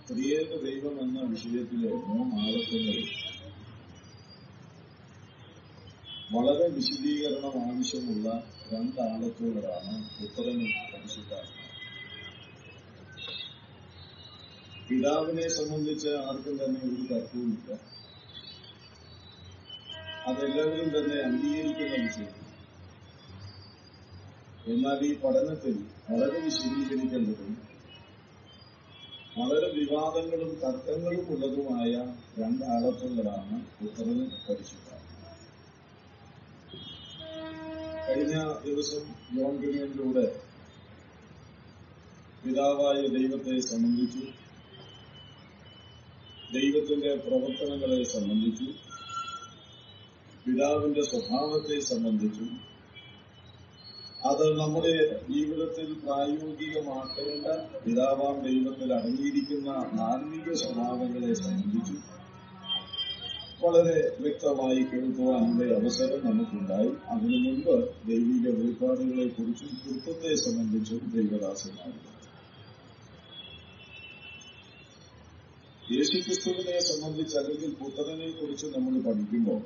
ത്രിയേക ദൈവം എന്ന വിഷയത്തിലെ മൂന്നാളത്തുകളിൽ വളരെ വിശദീകരണം ആവശ്യമുള്ള രണ്ടാളത്തുകളാണ് ഉത്തരനും പരിശുദ്ധാത്മാവ് പിതാവിനെ സംബന്ധിച്ച് ആർക്കും തന്നെ ഒരു തർക്കവുമില്ല അതെല്ലാവരും തന്നെ അംഗീകരിക്കുന്ന വിഷയം എന്നാൽ ഈ പഠനത്തിൽ വളരെ വിശദീകരിക്കേണ്ടതും വളരെ വിവാദങ്ങളും തർക്കങ്ങളും ഉള്ളതുമായ രണ്ടാളത്തുകളാണ് ഉത്തരവ് പരിശുദ്ധാത്മാവ് കഴിഞ്ഞ ദിവസം ജോൺ ഗിരിയനിലൂടെ പിതാവായ ദൈവത്തെ സംബന്ധിച്ചു ദൈവത്തിന്റെ പ്രവർത്തനങ്ങളെ സംബന്ധിച്ചു പിതാവിന്റെ സ്വഭാവത്തെ സംബന്ധിച്ചു അത് നമ്മുടെ ജീവിതത്തിൽ പ്രായോഗികമാക്കേണ്ട പിതാവാം ദൈവത്തിൽ അടങ്ങിയിരിക്കുന്ന ധാർമ്മിക സ്വഭാവങ്ങളെ സംബന്ധിച്ചു വളരെ വ്യക്തമായി കേൾക്കുവാനുള്ള അവസരം നമുക്കുണ്ടായി അതിനു മുൻപ് ദൈവിക വെളിപ്പാടുകളെ കുറിച്ചും കൃത്യത്തെ സംബന്ധിച്ചും ദൈവദാസനായിരുന്നു യേശുക്രിസ്തുവിനെ സംബന്ധിച്ച് അല്ലെങ്കിൽ പുത്രനെ കുറിച്ച് നമ്മൾ പഠിക്കുമ്പോൾ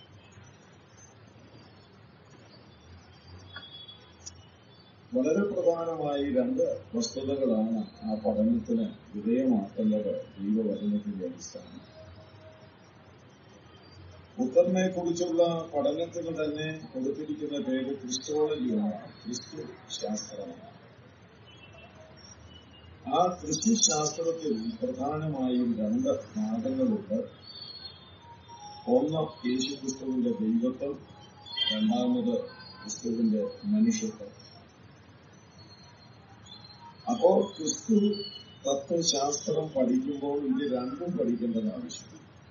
വളരെ പ്രധാനമായി രണ്ട് വസ്തുതകളാണ് ആ പഠനത്തിന് വിധേയമാക്കേണ്ടത് ദൈവവചനത്തിന്റെ അടിസ്ഥാനം പുത്രനെ കുറിച്ചുള്ള പഠനത്തിന് തന്നെ കൊടുത്തിരിക്കുന്ന പേര് ക്രിസ്റ്റോളജിയാണ് ക്രിസ്തു ശാസ്ത്രമാണ് ആ ക്രിസ്തു ശാസ്ത്രത്തിൽ പ്രധാനമായും രണ്ട് ഭാഗങ്ങളുണ്ട് ഒന്ന് യേശു ക്രിസ്തുവിന്റെ ദൈവത്വം രണ്ടാമത് ക്രിസ്തുവിന്റെ മനുഷ്യത്വം അപ്പോ ക്രിസ്തു തത്വശാസ്ത്രം പഠിക്കുമ്പോൾ ഇത് രണ്ടും പഠിക്കേണ്ടത് ആവശ്യമാണ്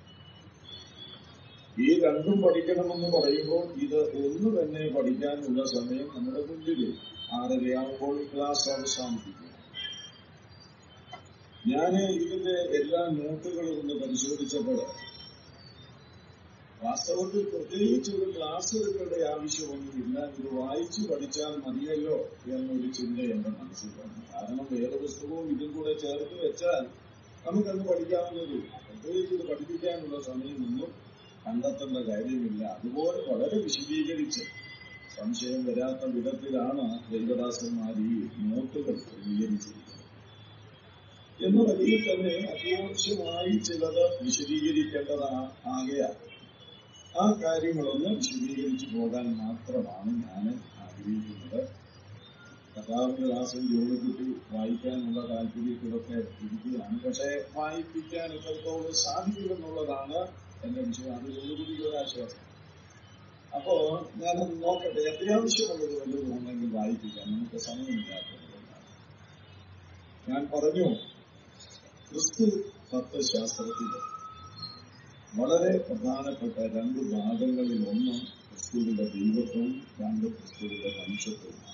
ഈ രണ്ടും പഠിക്കണമെന്ന് പറയുമ്പോൾ ഇത് ഒന്ന് തന്നെ പഠിക്കാനുള്ള സമയം നമ്മുടെ മുന്നിൽ ആറരയാകുമ്പോൾ ക്ലാസ് അവസാനിപ്പിക്കും ഞാൻ ഇതിന്റെ എല്ലാ നോട്ടുകളും ഒന്ന് പരിശോധിച്ചപ്പോൾ വാസ്തവത്തിൽ പ്രത്യേകിച്ച് ഒരു ക്ലാസ് എടുക്കേണ്ട ആവശ്യമൊന്നുമില്ല ഇത് വായിച്ചു പഠിച്ചാൽ മതിയല്ലോ എന്നൊരു ചിന്ത എന്റെ മനസ്സിൽ വന്നു കാരണം വേദപുസ്തകവും ഇതും കൂടെ ചേർത്ത് വെച്ചാൽ നമുക്കന്ന് പഠിക്കാവുന്നതേ പ്രത്യേകിച്ച് ഇത് പഠിപ്പിക്കാനുള്ള സമയമൊന്നും കണ്ടെത്തേണ്ട കാര്യമില്ല അതുപോലെ വളരെ വിശദീകരിച്ച് സംശയം വരാത്ത വിധത്തിലാണ് ദൈവദാസന്മാർ ഈ നോട്ടുകൾ ക്രമീകരിച്ചിരിക്കുന്നത് എന്ന വഴിയിൽ തന്നെ അത്യാവശ്യമായി ചിലത് വിശദീകരിക്കേണ്ടതാകയാൽ ആ കാര്യങ്ങളൊന്ന് വിശദീകരിച്ചു പോകാൻ മാത്രമാണ് ഞാൻ ആഗ്രഹിക്കുന്നത് കഥാവിന്റെ ദാസൻ ജോലിക്കുട്ടി വായിക്കാനുള്ള താല്പര്യത്തിലൊക്കെ ഇരിക്കുകയാണ് പക്ഷെ വായിപ്പിക്കാൻ എത്രത്തോളം സാധിക്കുമെന്നുള്ളതാണ് എന്റെ വിഷയം അത് ജോലിക്കുട്ടിക്ക് ഒരു ആശ്വാസം അപ്പോ ഞാനത് നോക്കട്ടെ അത്യാവശ്യമുള്ളത് വല്ലതും ഉണ്ടെങ്കിൽ വായിപ്പിക്കാം നമുക്ക് സമയമില്ലാത്തതുകൊണ്ടാണ് ഞാൻ പറഞ്ഞു ക്രിസ്തു തത്വശാസ്ത്രത്തില് വളരെ പ്രധാനപ്പെട്ട രണ്ട് ഭാഗങ്ങളിൽ ഒന്ന് ക്രിസ്തുവിന്റെ ദൈവത്വവും രണ്ട് ക്രിസ്തുവിന്റെ മനുഷ്യത്വവുമാണ്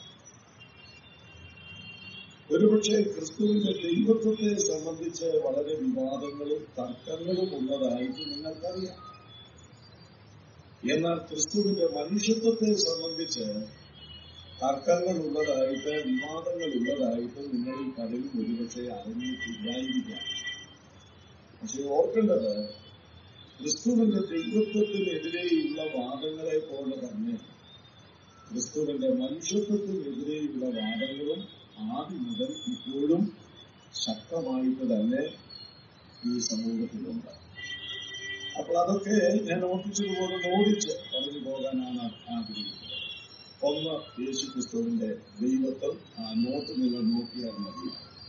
ഒരുപക്ഷെ ക്രിസ്തുവിന്റെ ദൈവത്വത്തെ സംബന്ധിച്ച് വളരെ വിവാദങ്ങളും തർക്കങ്ങളും ഉള്ളതായിട്ട് നിങ്ങൾക്കറിയാം എന്നാൽ ക്രിസ്തുവിന്റെ മനുഷ്യത്വത്തെ സംബന്ധിച്ച് തർക്കങ്ങൾ ഉള്ളതായിട്ട് വിവാദങ്ങൾ ഉള്ളതായിട്ട് നിങ്ങളിൽ പലരും ഒരുപക്ഷെ അറിഞ്ഞിട്ടില്ലായിരിക്കാം പക്ഷെ ഓർക്കേണ്ടത് ക്രിസ്തുവിന്റെ ദൈവത്വത്തിനെതിരെയുള്ള വാദങ്ങളെ പോലെ തന്നെ ക്രിസ്തുവിന്റെ മനുഷ്യത്വത്തിനെതിരെയുള്ള വാദങ്ങളും ആദ്യം മുതൽ ഇപ്പോഴും ശക്തമായിട്ട് തന്നെ ഈ സമൂഹത്തിലുണ്ട് അപ്പോൾ അതൊക്കെ ഞാൻ ഓർപ്പിച്ചതുപോലെ ഓടിച്ച് പറഞ്ഞു പോകാനാണ് ആഗ്രഹിക്കുന്നത് ഒന്ന് യേശു ക്രിസ്തുവിന്റെ ദൈവത്വം ആ നോട്ട് നിങ്ങൾ നോക്കിയാൽ മതി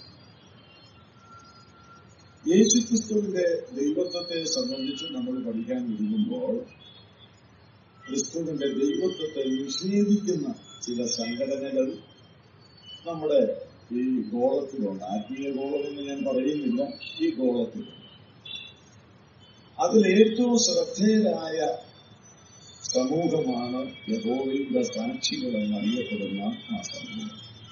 യേശു ക്രിസ്തുവിന്റെ ദൈവത്വത്തെ സംബന്ധിച്ച് നമ്മൾ പഠിക്കാൻ ഒരുങ്ങുമ്പോൾ ക്രിസ്തുവിന്റെ ദൈവത്വത്തെ നിഷേധിക്കുന്ന ചില സംഘടനകൾ നമ്മുടെ ഈ ഗോളത്തിലുണ്ട് ആത്മീയ ഗോളമെന്ന് ഞാൻ പറയുന്നില്ല ഈ ഗോളത്തിലുണ്ട് അതിൽ ഏറ്റവും ശ്രദ്ധേയരായ സമൂഹമാണ് യഹോവയുടെ സാക്ഷികൾ എന്നറിയപ്പെടുന്ന ആ സമൂഹം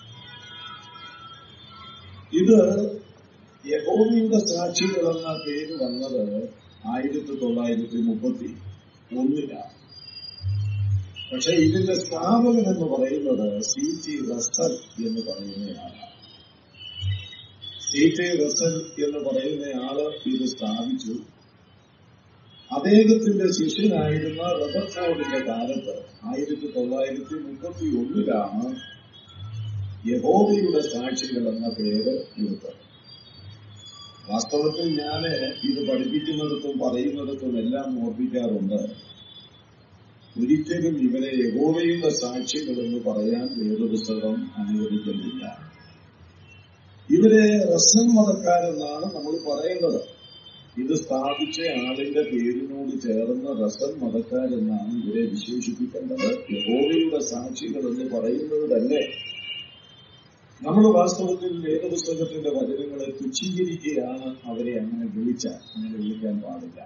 ഇത് യഹോവയുടെ സാക്ഷികൾ എന്ന പേര് വന്നത് ആയിരത്തി തൊള്ളായിരത്തി മുപ്പത്തി ഒന്നിലാണ് പക്ഷെ ഇതിന്റെ സ്ഥാപകൻ എന്ന് പറയുന്നത് സി ടി റസൽ എന്ന് പറയുന്നതാണ് സി ടി റസൽ എന്ന് പറയുന്ന ആള് ഇത് സ്ഥാപിച്ചു അദ്ദേഹത്തിന്റെ ശിഷ്യനായിരുന്ന റബർഫോർഡിന്റെ കാലത്ത് ആയിരത്തി തൊള്ളായിരത്തി മുപ്പത്തി ഒന്നിലാണ് യഹോവയുടെ സാക്ഷികൾ എന്ന പേര് കൊടുത്തത് വാസ്തവത്തിൽ ഞാൻ ഇത് പഠിപ്പിക്കുന്നിടത്തും പറയുന്നിടത്തും എല്ലാം ഓർപ്പിക്കാറുണ്ട് ഒരിക്കലും ഇവരെ യഹോവയുടെ സാക്ഷികൾ എന്ന് പറയാൻ വേദപുസ്തകം അനുവദിക്കുന്നില്ല ഇവരെ റസൻ മതക്കാരെന്നാണ് നമ്മൾ പറയേണ്ടത് ഇത് സ്ഥാപിച്ച ആളിന്റെ പേരിനോട് ചേർന്ന റസൻ മതക്കാരെന്നാണ് ഇവരെ വിശേഷിപ്പിക്കേണ്ടത് യഹോവയുടെ സാക്ഷികൾ എന്ന് പറയുന്നത് തന്നെ നമ്മൾ വാസ്തവത്തിൽ വേദപുസ്തകത്തിന്റെ വചനങ്ങളെ തുച്ഛീകരിക്കുകയാണ് അവരെ അങ്ങനെ വിളിച്ച അങ്ങനെ വിളിക്കാൻ പാടില്ല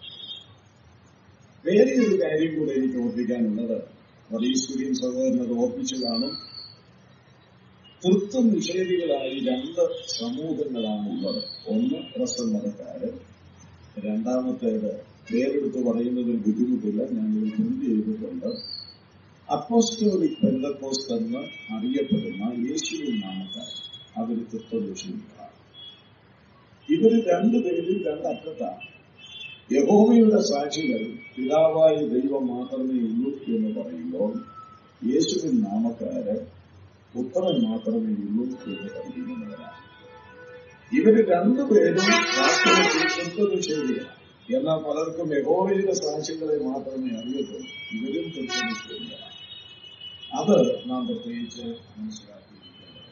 വേറെ ഒരു കാര്യം കൂടെ എനിക്ക് ഓർപ്പിക്കാനുള്ളത് വടീശ്വരിയും സഹോദരൻ അത് ഓർപ്പിച്ചു കാണും തൃത്വം നിഷേധികളായി രണ്ട് സമൂഹങ്ങളാണ് ഉള്ളത് ഒന്ന് റസമതക്കാര് രണ്ടാമത്തേത് പേരെടുത്ത് പറയുന്നതിൽ ബുദ്ധിമുട്ടില്ല ഞാൻ ഇത് പ്രിന്റ് ചെയ്തിട്ടുണ്ട് അപ്പോസ്റ്റോളിക് പെന്തക്കോസ്റ്റ് എന്ന് അറിയപ്പെടുന്ന യേശുവിൻ നാമക്കാർ അവർ തൃത്വദോഷികളാണ് ഇവർ രണ്ടുപേരും രണ്ടറ്റത്താണ് യഹോവയുടെ സാക്ഷികൾ പിതാവായ ദൈവം മാത്രമേ ഉള്ളൂ എന്ന് പറയുമ്പോൾ യേശുവിൻ നാമക്കാര് പുത്രൻ മാത്രമേ ഉള്ളൂ എന്ന് പഠിപ്പിക്കുന്നവരാണ് ഇവര് രണ്ടുപേരും വാസ്തവത്തിൽ തൃത്വനിഷേധികളാണ് എന്നാൽ പലർക്കും യഹോവയുടെ സാക്ഷികളെ മാത്രമേ അറിയത്തുള്ളൂ ഇവരും തൃത്വനിഷേധികളാണ് അത് നാം പ്രത്യേകിച്ച് മനസ്സിലാക്കിയിരിക്കേണ്ടത്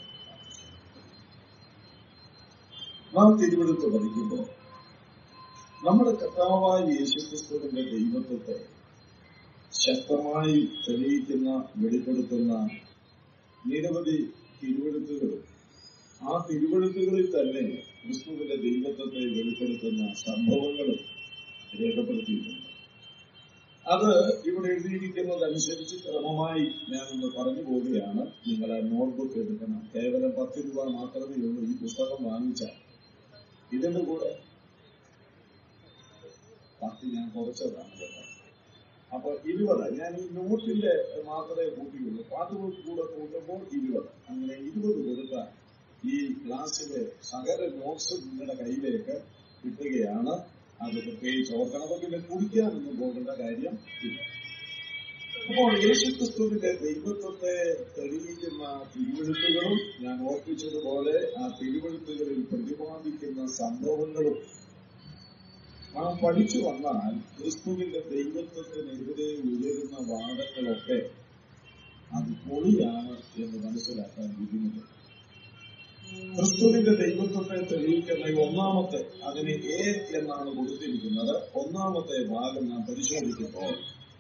നാം തിരുവെടുത്ത് പഠിക്കുമ്പോൾ നമ്മുടെ കർത്താവായ യേശുക്രിസ്തുവിന്റെ ദൈവത്വത്തെ ശക്തമായി തെളിയിക്കുന്ന വെളിപ്പെടുത്തുന്ന നിരവധി തിരുവെഴുത്തുകളും ആ തിരുവെഴുത്തുകളിൽ തന്നെ ക്രിസ്തുവിന്റെ ദൈവത്വത്തെ വെളിപ്പെടുത്തുന്ന സംഭവങ്ങളും രേഖപ്പെടുത്തിയിട്ടുണ്ട് അത് ഇവിടെ എഴുതിയിരിക്കുന്നതനുസരിച്ച് ക്രമമായി ഞാനൊന്ന് പറഞ്ഞു പോവുകയാണ് നിങ്ങൾ ആ നോട്ട്ബുക്ക് എടുക്കണം കേവലം പത്ത് രൂപ മാത്രമേ ഉള്ളൂ ഈ പുസ്തകം വാങ്ങിച്ചാൽ ഇതിന്റെ കൂടെ പത്ത് ഞാൻ കുറച്ചതാണ് കേട്ടോ അപ്പൊ ഇരുപത് ഞാൻ ഈ നോട്ടിന്റെ മാത്രമേ കൂട്ടിയുള്ളൂ പാട്ട് കൂടെ കൂട്ടുമ്പോൾ ഇരുപത് അങ്ങനെ ഇരുപത് കൊടുത്താൽ ഈ ക്ലാസ്സിലെ സകല നോട്ട്സ് നിങ്ങളുടെ കയ്യിലേക്ക് കിട്ടുകയാണ് അത് പ്രത്യേകിച്ച് ഓർക്കണം പിന്നെ കുടിക്കാനൊന്നും പോകേണ്ട കാര്യം ഇല്ല അപ്പോൾ യേശുക്രിസ്തുവിന്റെ ദൈവത്വത്തെ തെളിയിക്കുന്ന തിരുവെഴുത്തുകളും ഞാൻ ഓർപ്പിച്ചതുപോലെ ആ തിരുവെഴുത്തുകളിൽ പ്രതിപാദിക്കുന്ന സംഭവങ്ങളും നാം പഠിച്ചു വന്നാൽ ക്രിസ്തുവിന്റെ ദൈവത്വത്തിനെതിരെ ഉയരുന്ന വാദങ്ങളൊക്കെ അത് പൊളിയാണ് എന്ന് മനസ്സിലാക്കാൻ ബുദ്ധിമുട്ട് ക്രിസ്തുവിന്റെ ദൈവത്വത്തെ തെളിയിക്കുന്ന ഈ ഒന്നാമത്തെ അതിന് എ എന്നാണ് കൊടുത്തിരിക്കുന്നത് ഒന്നാമത്തെ ഭാഗം നാം പരിശോധിക്കുമ്പോൾ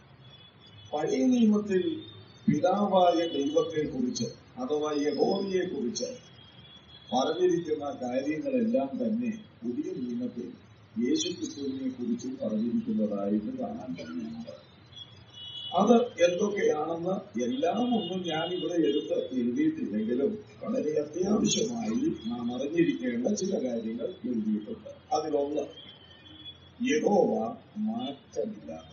പഴയ നിയമത്തിൽ പിതാവായ ദൈവത്തെ കുറിച്ച് അഥവാ യഹോവയെ കുറിച്ച് പറഞ്ഞിരിക്കുന്ന കാര്യങ്ങളെല്ലാം തന്നെ പുതിയ നിയമത്തിൽ യേശുക്രിസ്തുവിനെ കുറിച്ച് പറഞ്ഞിരിക്കുന്നതായിട്ട് കാണാൻ കഴിയുന്നുണ്ട് അത് എന്തൊക്കെയാണെന്ന് എല്ലാം ഒന്നും ഞാൻ ഇവിടെ എടുത്ത് എഴുതിയിട്ടില്ലെങ്കിലും വളരെ അത്യാവശ്യമായി നാം അറിഞ്ഞിരിക്കേണ്ട ചില കാര്യങ്ങൾ എഴുതിയിട്ടുണ്ട് അതിലൊന്ന് യഹോവ മാറ്റമില്ലാത്തത്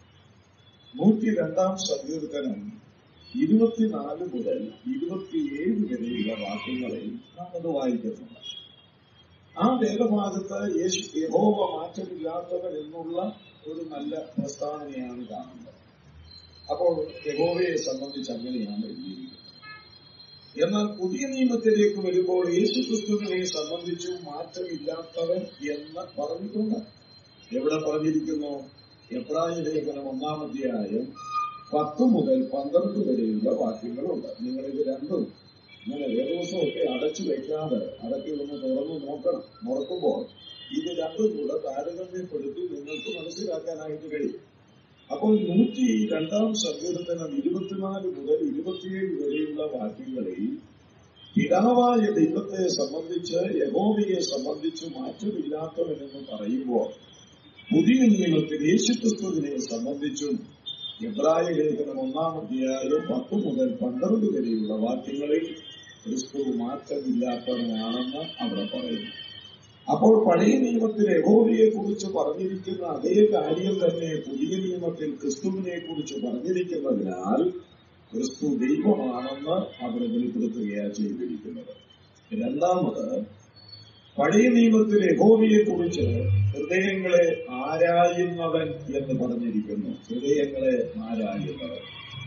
നൂറ്റി രണ്ടാം സങ്കീർത്തനം ഇരുപത്തിനാല് മുതൽ ഇരുപത്തിയേഴ് വരെയുള്ള വാക്യങ്ങളിൽ നാം അത് വായിക്കുന്നുണ്ട് ആ വേദഭാഗത്ത് യേശു യഹോവ മാറ്റമില്ലാത്തവൻ എന്നുള്ള ഒരു നല്ല പ്രസ്താവനയാണ് കാണുന്നത് അപ്പോൾ യഹോവയെ സംബന്ധിച്ച് അങ്ങനെയാണ് എഴുതിയിരിക്കുന്നത് എന്നാൽ പുതിയ നിയമത്തിലേക്ക് വരുമ്പോൾ യേശു ക്രിസ്തുവിനെ സംബന്ധിച്ചും മാറ്റമില്ലാത്തവൻ എന്ന് പറഞ്ഞിട്ടുണ്ട് എവിടെ പറഞ്ഞിരിക്കുന്നു എബ്രായ ലേഖനം ഒന്നാം അധ്യായം പത്ത് മുതൽ പന്ത്രണ്ട് വരെയുള്ള വാക്യങ്ങളുണ്ട് നിങ്ങളിത് രണ്ടും ഇങ്ങനെ വേദവസമൊക്കെ അടച്ചു വെക്കാതെ അതൊക്കെ ഒന്ന് തുറന്നു നോക്കണം നോക്കുമ്പോൾ ഇത് രണ്ടും കൂടെ താരതമ്യപ്പെടുത്തി നിങ്ങൾക്ക് മനസ്സിലാക്കാനായിട്ട് കഴിയും അപ്പോൾ നൂറ്റി രണ്ടാം സങ്കീർത്തനം ഇരുപത്തിനാല് മുതൽ ഇരുപത്തിയേഴ് വരെയുള്ള വാക്യങ്ങളിൽ പിതാവായ ദൈവത്തെ സംബന്ധിച്ച് യഹോവയെ സംബന്ധിച്ച് മാറ്റമില്ലാത്തവനെന്ന് പറയുമ്പോൾ പുതിയ നിയമത്തിൽ യേശുക്രിസ്തുവിനെ സംബന്ധിച്ചും എബ്രായ ലേഖനം ഒന്നാം അധ്യായം പത്ത് മുതൽ പന്ത്രണ്ട് വരെയുള്ള വാക്യങ്ങളിൽ ക്രിസ്തു മാറ്റമില്ലാത്തവനാണെന്ന് അവിടെ പറയുന്നു അപ്പോൾ പഴയ നിയമത്തിൽ യഹോവയെ കുറിച്ച് പറഞ്ഞിരിക്കുന്ന അതേ കാര്യം തന്നെ പുതിയ നിയമത്തിൽ ക്രിസ്തുവിനെ കുറിച്ച് പറഞ്ഞിരിക്കുന്നതിനാൽ ക്രിസ്തു ദൈവമാണെന്ന് അവിടെ വെളിപ്പെടുത്തുകയാണ് ചെയ്തിരിക്കുന്നത് രണ്ടാമത് പഴയ നിയമത്തിൽ യഹോവയെ കുറിച്ച് ഹൃദയങ്ങളെ ആരായുന്നവൻ എന്ന് പറഞ്ഞിരിക്കുന്നു ഹൃദയങ്ങളെ ആരായുന്നവൻ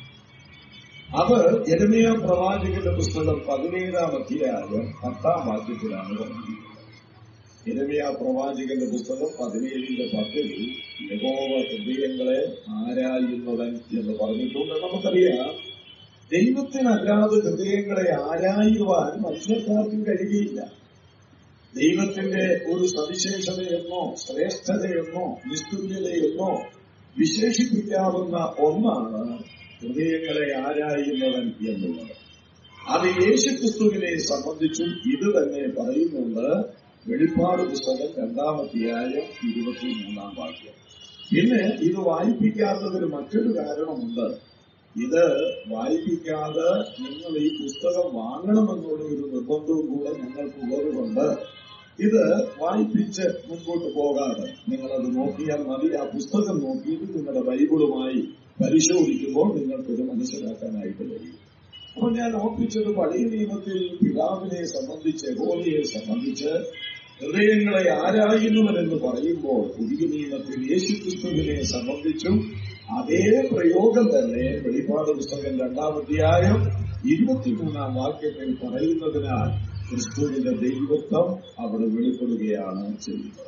അത് എരമയ പ്രവാചകന്റെ പുസ്തകം പതിനേഴാം അധ്യായം പത്താം വാക്യത്തിലാണ് പറഞ്ഞിരിക്കുന്നത് ഇരമയ പ്രവാചകന്റെ പുസ്തകം പതിനേഴിന്റെ പത്തിൽ യഹോവ ഹൃദയങ്ങളെ ആരായുന്നവൻ എന്ന് പറഞ്ഞിട്ടുണ്ട് നമുക്കറിയാം ദൈവത്തിനല്ലാതെ ഹൃദയങ്ങളെ ആരായുവാൻ മനുഷ്യർക്കാർക്കും കഴിയുകയില്ല ദൈവത്തിന്റെ ഒരു സവിശേഷതയെന്നോ ശ്രേഷ്ഠതയെന്നോ നിസ്തുല്യതയെന്നോ വിശേഷിപ്പിക്കാവുന്ന ഒന്നാണ് ഹൃദയങ്ങളെ ആരായുന്നവൻ എന്നുള്ളത് അത് യേശുക്രിസ്തുവിനെ സംബന്ധിച്ചും ഇത് തന്നെ പറയുന്നുണ്ട് വെളിപ്പാട് പുസ്തകം രണ്ടാമധ്യായം ഇരുപത്തിമൂന്നാം വാക്യം പിന്നെ ഇത് വായിപ്പിക്കാത്തതിന് മറ്റൊരു കാരണമുണ്ട് ഇത് വായിപ്പിക്കാതെ നിങ്ങൾ ഈ പുസ്തകം വാങ്ങണമെന്നുള്ള ഒരു നിർബന്ധവും കൂടെ ഞങ്ങൾക്കുള്ളത് കൊണ്ട് ഇത് വായിപ്പിച്ച് മുൻപോട്ട് പോകാതെ നിങ്ങളത് നോക്കിയാൽ മതി ആ പുസ്തകം നോക്കിയിട്ട് നിങ്ങളുടെ ബൈബിളുമായി പരിശോധിക്കുമ്പോൾ നിങ്ങൾക്കത് മനസ്സിലാക്കാനായിട്ട് കഴിയും അപ്പോൾ ഞാൻ ഓർപ്പിച്ചത് പഴയ നിയമത്തിൽ പിതാവിനെ സംബന്ധിച്ച് ഹോലിയെ സംബന്ധിച്ച് ഹൃദയങ്ങളെ ആരായുന്നവനെന്ന് പറയുമ്പോൾ പുതിയ നിയമത്തിൽ യേശുക്രിസ്തുവിനെ സംബന്ധിച്ചും അതേ പ്രയോഗം തന്നെ വെളിപ്പാട് പുസ്തകം രണ്ടാം അധ്യായം ഇരുപത്തിമൂന്നാം വാക്യത്തിൽ പറയുന്നതിനാൽ ക്രിസ്തുവിന്റെ ദൈവത്വം അവിടെ വെളിപ്പെടുകയാണ് ചെയ്യുന്നത്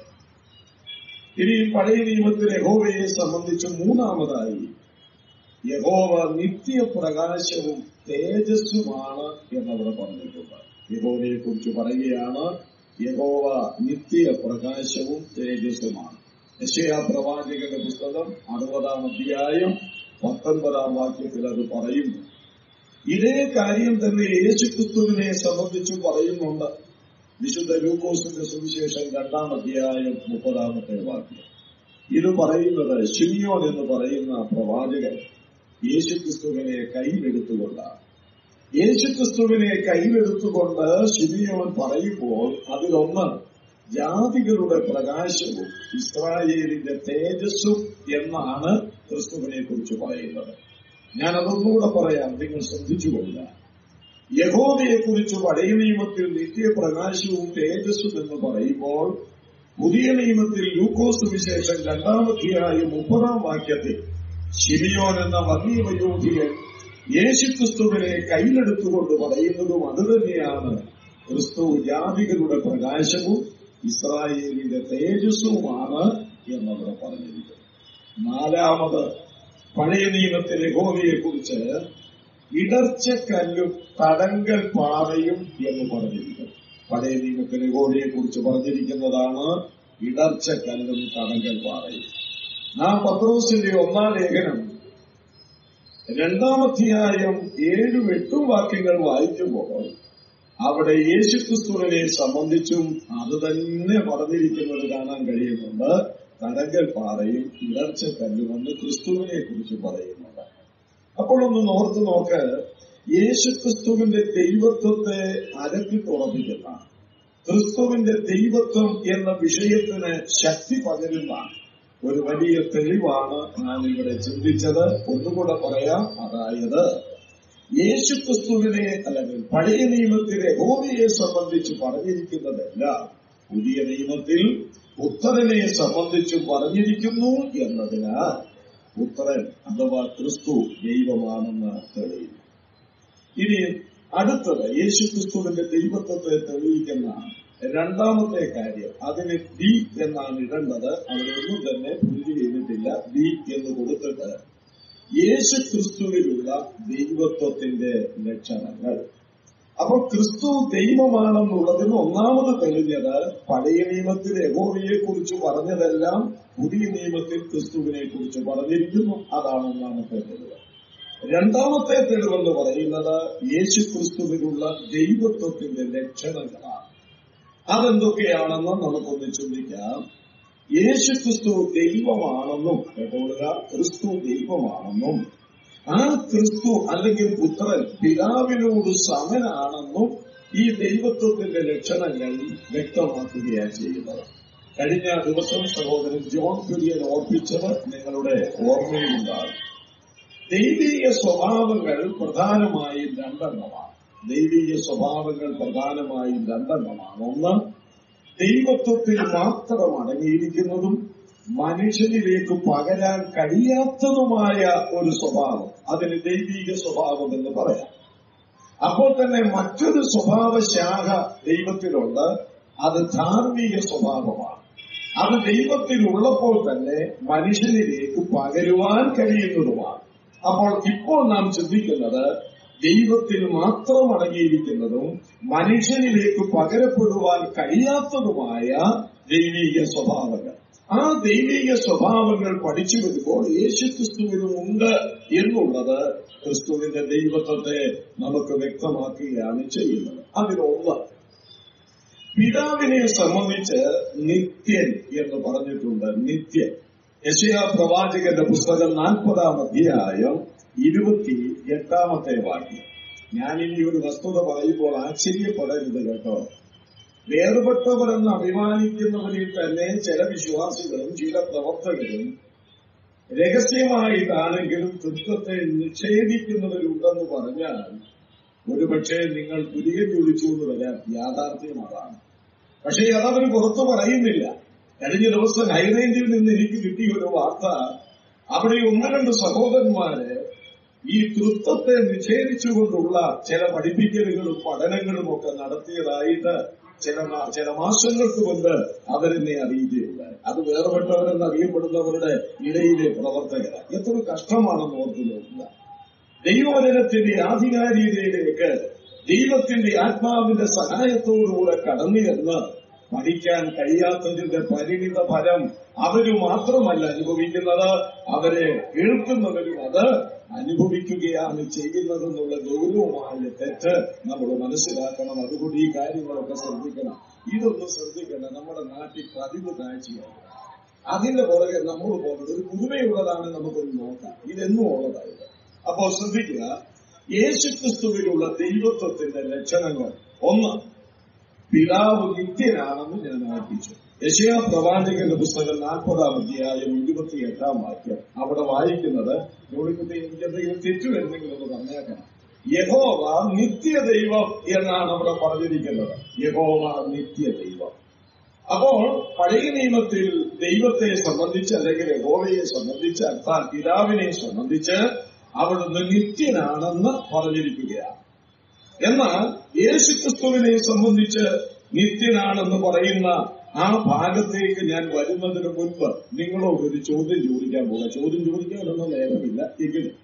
ഇനി പഴയ നിയമത്തിൽ യഹോവയെ സംബന്ധിച്ച് മൂന്നാമതായി യഹോവ നിത്യപ്രകാശവും തേജസ്സുമാണ് എന്നവിടെ പറഞ്ഞിട്ടുണ്ട് യഹോവയെ കുറിച്ച് പറയുകയാണ് യഹോവ നിത്യപ്രകാശവും തേജസ്സുമാണ് യശയാ പ്രവാചകന്റെ പുസ്തകം അറുപതാം അധ്യായം പത്തൊൻപതാം വാക്യത്തിൽ അത് പറയുന്നു ഇതേ കാര്യം തന്നെ യേശുക്രിസ്തുവിനെ സംബന്ധിച്ച് പറയുന്നുണ്ട് വിശുദ്ധ ലൂക്കോസിന്റെ സുവിശേഷം രണ്ടാം അധ്യായം മുപ്പതാമത്തെ വാക്യം ഇത് പറയുന്നത് ഷിമിയോൻ എന്ന് പറയുന്ന പ്രവാചകൻ യേശുക്രിസ്തുവിനെ കയ്യിലെടുത്തുകൊണ്ടാണ് യേശുക്രിസ്തുവിനെ കയ്യിലെടുത്തുകൊണ്ട് ഷിമിയോൻ പറയുമ്പോൾ അതിലൊന്ന് ജാതികളുടെ പ്രകാശവും ഇസ്രായേലിന്റെ തേജസ്സും എന്നാണ് ക്രിസ്തുവിനെ കുറിച്ച് പറയുന്നത് ഞാൻ അതൊന്നുകൂടെ പറയാം നിങ്ങൾ ശ്രദ്ധിച്ചുകൊള്ളുക യഹോവയെ കുറിച്ച് പഴയ നിയമത്തിൽ നിത്യപ്രകാശവും തേജസ്സും എന്ന് പറയുമ്പോൾ പുതിയ നിയമത്തിൽ ലൂക്കോസ് വിശേഷം രണ്ടാമധ്യായ മുപ്പതാം വാക്യത്തിൽ ശിമിയോൻ എന്ന വന്യമയോധിയൻ യേശുക്രിസ്തുവിനെ കയ്യിലെടുത്തുകൊണ്ട് പറയുന്നതും അതുതന്നെയാണ് ക്രിസ്തു ജാതികളുടെ പ്രകാശവും ഇസ്രായേലിന്റെ തേജസ്സുമാണ് എന്നവിടെ പറഞ്ഞിരിക്കുന്നത് നാലാമത് പഴയ നിയമത്തിലെ യഹോവയെ കുറിച്ച് ഇടർച്ചക്കല്ലും തടങ്കൽ പാറയും എന്ന് പറഞ്ഞിരിക്കുന്നു പഴയ നിയമത്തിലെ യഹോവയെ കുറിച്ച് പറഞ്ഞിരിക്കുന്നതാണ് ഇടർച്ചക്കല്ലും തടങ്കൽ പാറയും നാം പത്രോസിന്റെ ഒന്നാം ലേഖനം രണ്ടാമധ്യായം ഏഴും എട്ടും വാക്യങ്ങൾ വായിക്കുമ്പോൾ അവിടെ യേശുക്രിസ്തുവിനെ സംബന്ധിച്ചും അത് തന്നെ പറഞ്ഞിരിക്കുന്നത് കാണാൻ കഴിയുന്നുണ്ട് തടങ്കൽ പാറയും ഇടർച്ചക്കല്ലുമെന്ന് ക്രിസ്തുവിനെ കുറിച്ച് പറയുന്നുണ്ട് അപ്പോഴൊന്ന് നോർത്ത് നോക്ക് യേശുക്രിസ്തുവിന്റെ ദൈവത്വത്തെ അരക്കിട്ടുറപ്പിക്കുന്ന ക്രിസ്തുവിന്റെ ദൈവത്വം എന്ന വിഷയത്തിന് ശക്തി പകരുന്ന ഒരു വലിയ തെളിവാണ് ഞാൻ ഇവിടെ ചിന്തിച്ചത് ഒന്നുകൂടെ പറയാം അതായത് യേശുക്രിസ്തുവിനെ അല്ലെങ്കിൽ പഴയ നിയമത്തിലെ ഹോമിയെ സംബന്ധിച്ച് പറഞ്ഞിരിക്കുന്നതെല്ലാം പുതിയ നിയമത്തിൽ പുത്രനെ സംബന്ധിച്ച് പറഞ്ഞിരിക്കുന്നു എന്നതിനാൽ പുത്രൻ അഥവാ ക്രിസ്തു ദൈവമാണെന്ന് തെളിയുന്നു ഇനി അടുത്തത് യേശുക്രിസ്തുവിന്റെ ദൈവത്വത്തെ തെളിയിക്കുന്ന രണ്ടാമത്തെ കാര്യം അതിന് ബി എന്നാണ് ഇടേണ്ടത് അതിലൊന്നും തന്നെ പ്രിന്റ് ചെയ്തിട്ടില്ല ബി എന്ന് കൊടുത്തിട്ട് യേശു ക്രിസ്തുവിലുള്ള ദൈവത്വത്തിന്റെ ലക്ഷണങ്ങൾ അപ്പോൾ ക്രിസ്തു ദൈവമാണെന്നുള്ളതിന് ഒന്നാമത് തെളിഞ്ഞത് പഴയ നിയമത്തിൽ യഹോവയെ കുറിച്ച് പറഞ്ഞതെല്ലാം പുതിയ നിയമത്തിൽ ക്രിസ്തുവിനെ കുറിച്ച് പറഞ്ഞിരിക്കുന്നു അതാണ് ഒന്നാമത്തെ തെളിവ് രണ്ടാമത്തെ തെളിവെന്ന് പറയുന്നത് യേശു ക്രിസ്തുവിനുള്ള ദൈവത്വത്തിന്റെ ലക്ഷണങ്ങളാണ് അതെന്തൊക്കെയാണെന്ന് നമുക്കൊന്ന് ചിന്തിക്കാം യേശു ക്രിസ്തു ദൈവമാണെന്നും കേട്ടോളുക ക്രിസ്തു ദൈവമാണെന്നും ആ ക്രിസ്തു അല്ലെങ്കിൽ പുത്രൻ പിതാവിനോട് സമനാണെന്നും ഈ ദൈവത്വത്തിന്റെ ലക്ഷണങ്ങൾ വ്യക്തമാക്കുകയാണ് ചെയ്യുന്നത് കഴിഞ്ഞ ദിവസം സഹോദരൻ ജോൺ കുര്യൻ ഓർപ്പിച്ചത് നിങ്ങളുടെ ഓർമ്മയിലുണ്ടാകും ദൈവീയ സ്വഭാവങ്ങൾ പ്രധാനമായും രണ്ടെണ്ണമാണ് ദൈവീയ സ്വഭാവങ്ങൾ പ്രധാനമായും രണ്ടെണ്ണമാണ് ഒന്ന് ദൈവത്വത്തിൽ മാത്രം അടങ്ങിയിരിക്കുന്നതും മനുഷ്യനിലേക്ക് പകരാൻ കഴിയാത്തതുമായ ഒരു സ്വഭാവം അതിന് ദൈവിക സ്വഭാവം എന്ന് പറയാം അപ്പോൾ തന്നെ മറ്റൊരു സ്വഭാവ ശാഖ ദൈവത്തിലുണ്ട് അത് ധാർമ്മിക സ്വഭാവമാണ് അത് ദൈവത്തിലുള്ളപ്പോൾ തന്നെ മനുഷ്യനിലേക്ക് പകരുവാൻ കഴിയുന്നതുമാണ് അപ്പോൾ ഇപ്പോൾ നാം ചിന്തിക്കുന്നത് ദൈവത്തിൽ മാത്രം അടങ്ങിയിരിക്കുന്നതും മനുഷ്യനിലേക്ക് പകരപ്പെടുവാൻ കഴിയാത്തതുമായ ദൈവിക സ്വഭാവങ്ങൾ ആ ദൈവിക സ്വഭാവങ്ങൾ പഠിച്ചു വരുമ്പോൾ യേശുക്രിസ്തുവിനും ഉണ്ട് എന്നുള്ളത് ക്രിസ്തുവിന്റെ ദൈവത്വത്തെ നമുക്ക് വ്യക്തമാക്കുകയാണ് ചെയ്യുന്നത് അതിലൊന്ന് പിതാവിനെ സംബന്ധിച്ച് നിത്യൻ എന്ന് പറഞ്ഞിട്ടുണ്ട് നിത്യൻ യശയ പ്രവാചകന്റെ പുസ്തകം നാൽപ്പതാം അധ്യായം ഇരുപത്തി എട്ടാമത്തെ വാക്യം ഞാനിനി ഒരു വസ്തുത പറയുമ്പോൾ ആശ്ചര്യപ്പെടരുത് കേട്ടോ വേർപെട്ടവരെന്ന് അഭിമാനിക്കുന്നവരിൽ തന്നെ ചില വിശ്വാസികളും ചില പ്രവർത്തകരും രഹസ്യമായിട്ടാണെങ്കിലും തൃത്വത്തെ നിഷേധിക്കുന്നവരുണ്ടെന്ന് പറഞ്ഞാൽ ഒരുപക്ഷെ നിങ്ങൾ പുതിയ ജോലിച്ചുകൊണ്ട് വരാൻ യാഥാർത്ഥ്യം അതാണ് പക്ഷേ അതവർ പുറത്തു പറയുന്നില്ല കഴിഞ്ഞ ദിവസം ഹൈറേഞ്ചിൽ നിന്ന് എനിക്ക് കിട്ടിയ ഒരു വാർത്ത അവിടെ ഒന്ന് രണ്ട് സഹോദരന്മാര് ഈ തൃത്വത്തെ നിഷേധിച്ചുകൊണ്ടുള്ള ചില പഠിപ്പിക്കലുകളും പഠനങ്ങളും ഒക്കെ നടത്തിയതായിട്ട് ചില മാ- ചില മാസങ്ങൾക്ക് മുൻപ് അവരെന്നെ അറിയിക്കുകയുണ്ടായി അത് വേർപെട്ടവരെന്ന് അറിയപ്പെടുന്നവരുടെ ഇടയിലെ പ്രവർത്തകരാണ് എത്ര കഷ്ടമാണെന്ന് ഓർത്തു നോക്കുക ദൈവവചനത്തിന്റെ ആധികാരികതയിലേക്ക് ദൈവത്തിന്റെ ആത്മാവിന്റെ സഹായത്തോടുകൂടെ കടന്നു ചെന്ന് പഠിക്കാൻ കഴിയാത്തതിന്റെ പരിണിത ഫലം അവര് മാത്രമല്ല അനുഭവിക്കുന്നത് അവരെ കേൾക്കുന്നവരും അത് അനുഭവിക്കുകയാണ് ചെയ്യുന്നതെന്നുള്ള ഗൗരവമായ തെറ്റ് നമ്മൾ മനസ്സിലാക്കണം അതുകൊണ്ട് ഈ കാര്യങ്ങളൊക്കെ ശ്രദ്ധിക്കണം ഇതൊന്ന് ശ്രദ്ധിക്കണം നമ്മുടെ നാട്ടിൽ പതിവ് കാഴ്ചയാണ് അതിന്റെ പുറകെ നമ്മൾ പോകുന്നത് ഒരു പുതുമയുള്ളതാണ് നമുക്കൊന്ന് നോക്കാം ഇതെന്നും ഉള്ളതായത് അപ്പോൾ ശ്രദ്ധിക്കുക യേശുക്രിസ്തുവിലുള്ള ദൈവത്വത്തിന്റെ ലക്ഷണങ്ങൾ ഒന്ന് പിതാവ് നിത്യനാണെന്ന് ഞാൻ ആർപ്പിച്ചു യശയാ പ്രവാചകന്റെ പുസ്തകം നാൽപ്പതാം അധ്യായം ഇരുപത്തിയെട്ടാം വാക്യം അവിടെ വായിക്കുന്നത് നോടിക്കുട്ടി എനിക്ക് എന്തെങ്കിലും തെറ്റു എന്തെങ്കിലും ഒന്ന് പറഞ്ഞേക്കണം യഹോവ നിത്യദൈവം എന്നാണ് അവിടെ പറഞ്ഞിരിക്കുന്നത് യഹോവ നിത്യദൈവം അപ്പോൾ പഴയ നിയമത്തിൽ ദൈവത്തെ സംബന്ധിച്ച് അല്ലെങ്കിൽ യഹോവയെ സംബന്ധിച്ച് അർത്ഥാൽ പിതാവിനെ സംബന്ധിച്ച് അവിടുന്ന് നിത്യനാണെന്ന് പറഞ്ഞിരിക്കുകയാണ് എന്നാൽ യേശുക്രിസ്തുവിനെ സംബന്ധിച്ച് നിത്യനാണെന്ന് പറയുന്ന ആ ഭാഗത്തേക്ക് ഞാൻ വരുന്നതിന് മുൻപ് നിങ്ങളോട് ഒരു ചോദ്യം ചോദിക്കാൻ പോകാം ചോദ്യം ചോദിക്കാനൊന്നും നേരമില്ല എങ്കിലും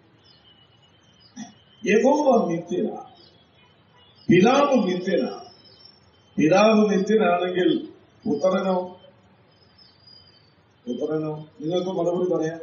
യഹോവ നിത്യനാണ് പിതാവ് നിത്യനാണ് പിതാവ് നിത്യനാണെങ്കിൽ പുത്രനോ പുത്രനോ നിങ്ങൾക്ക് മറുപടി പറയാം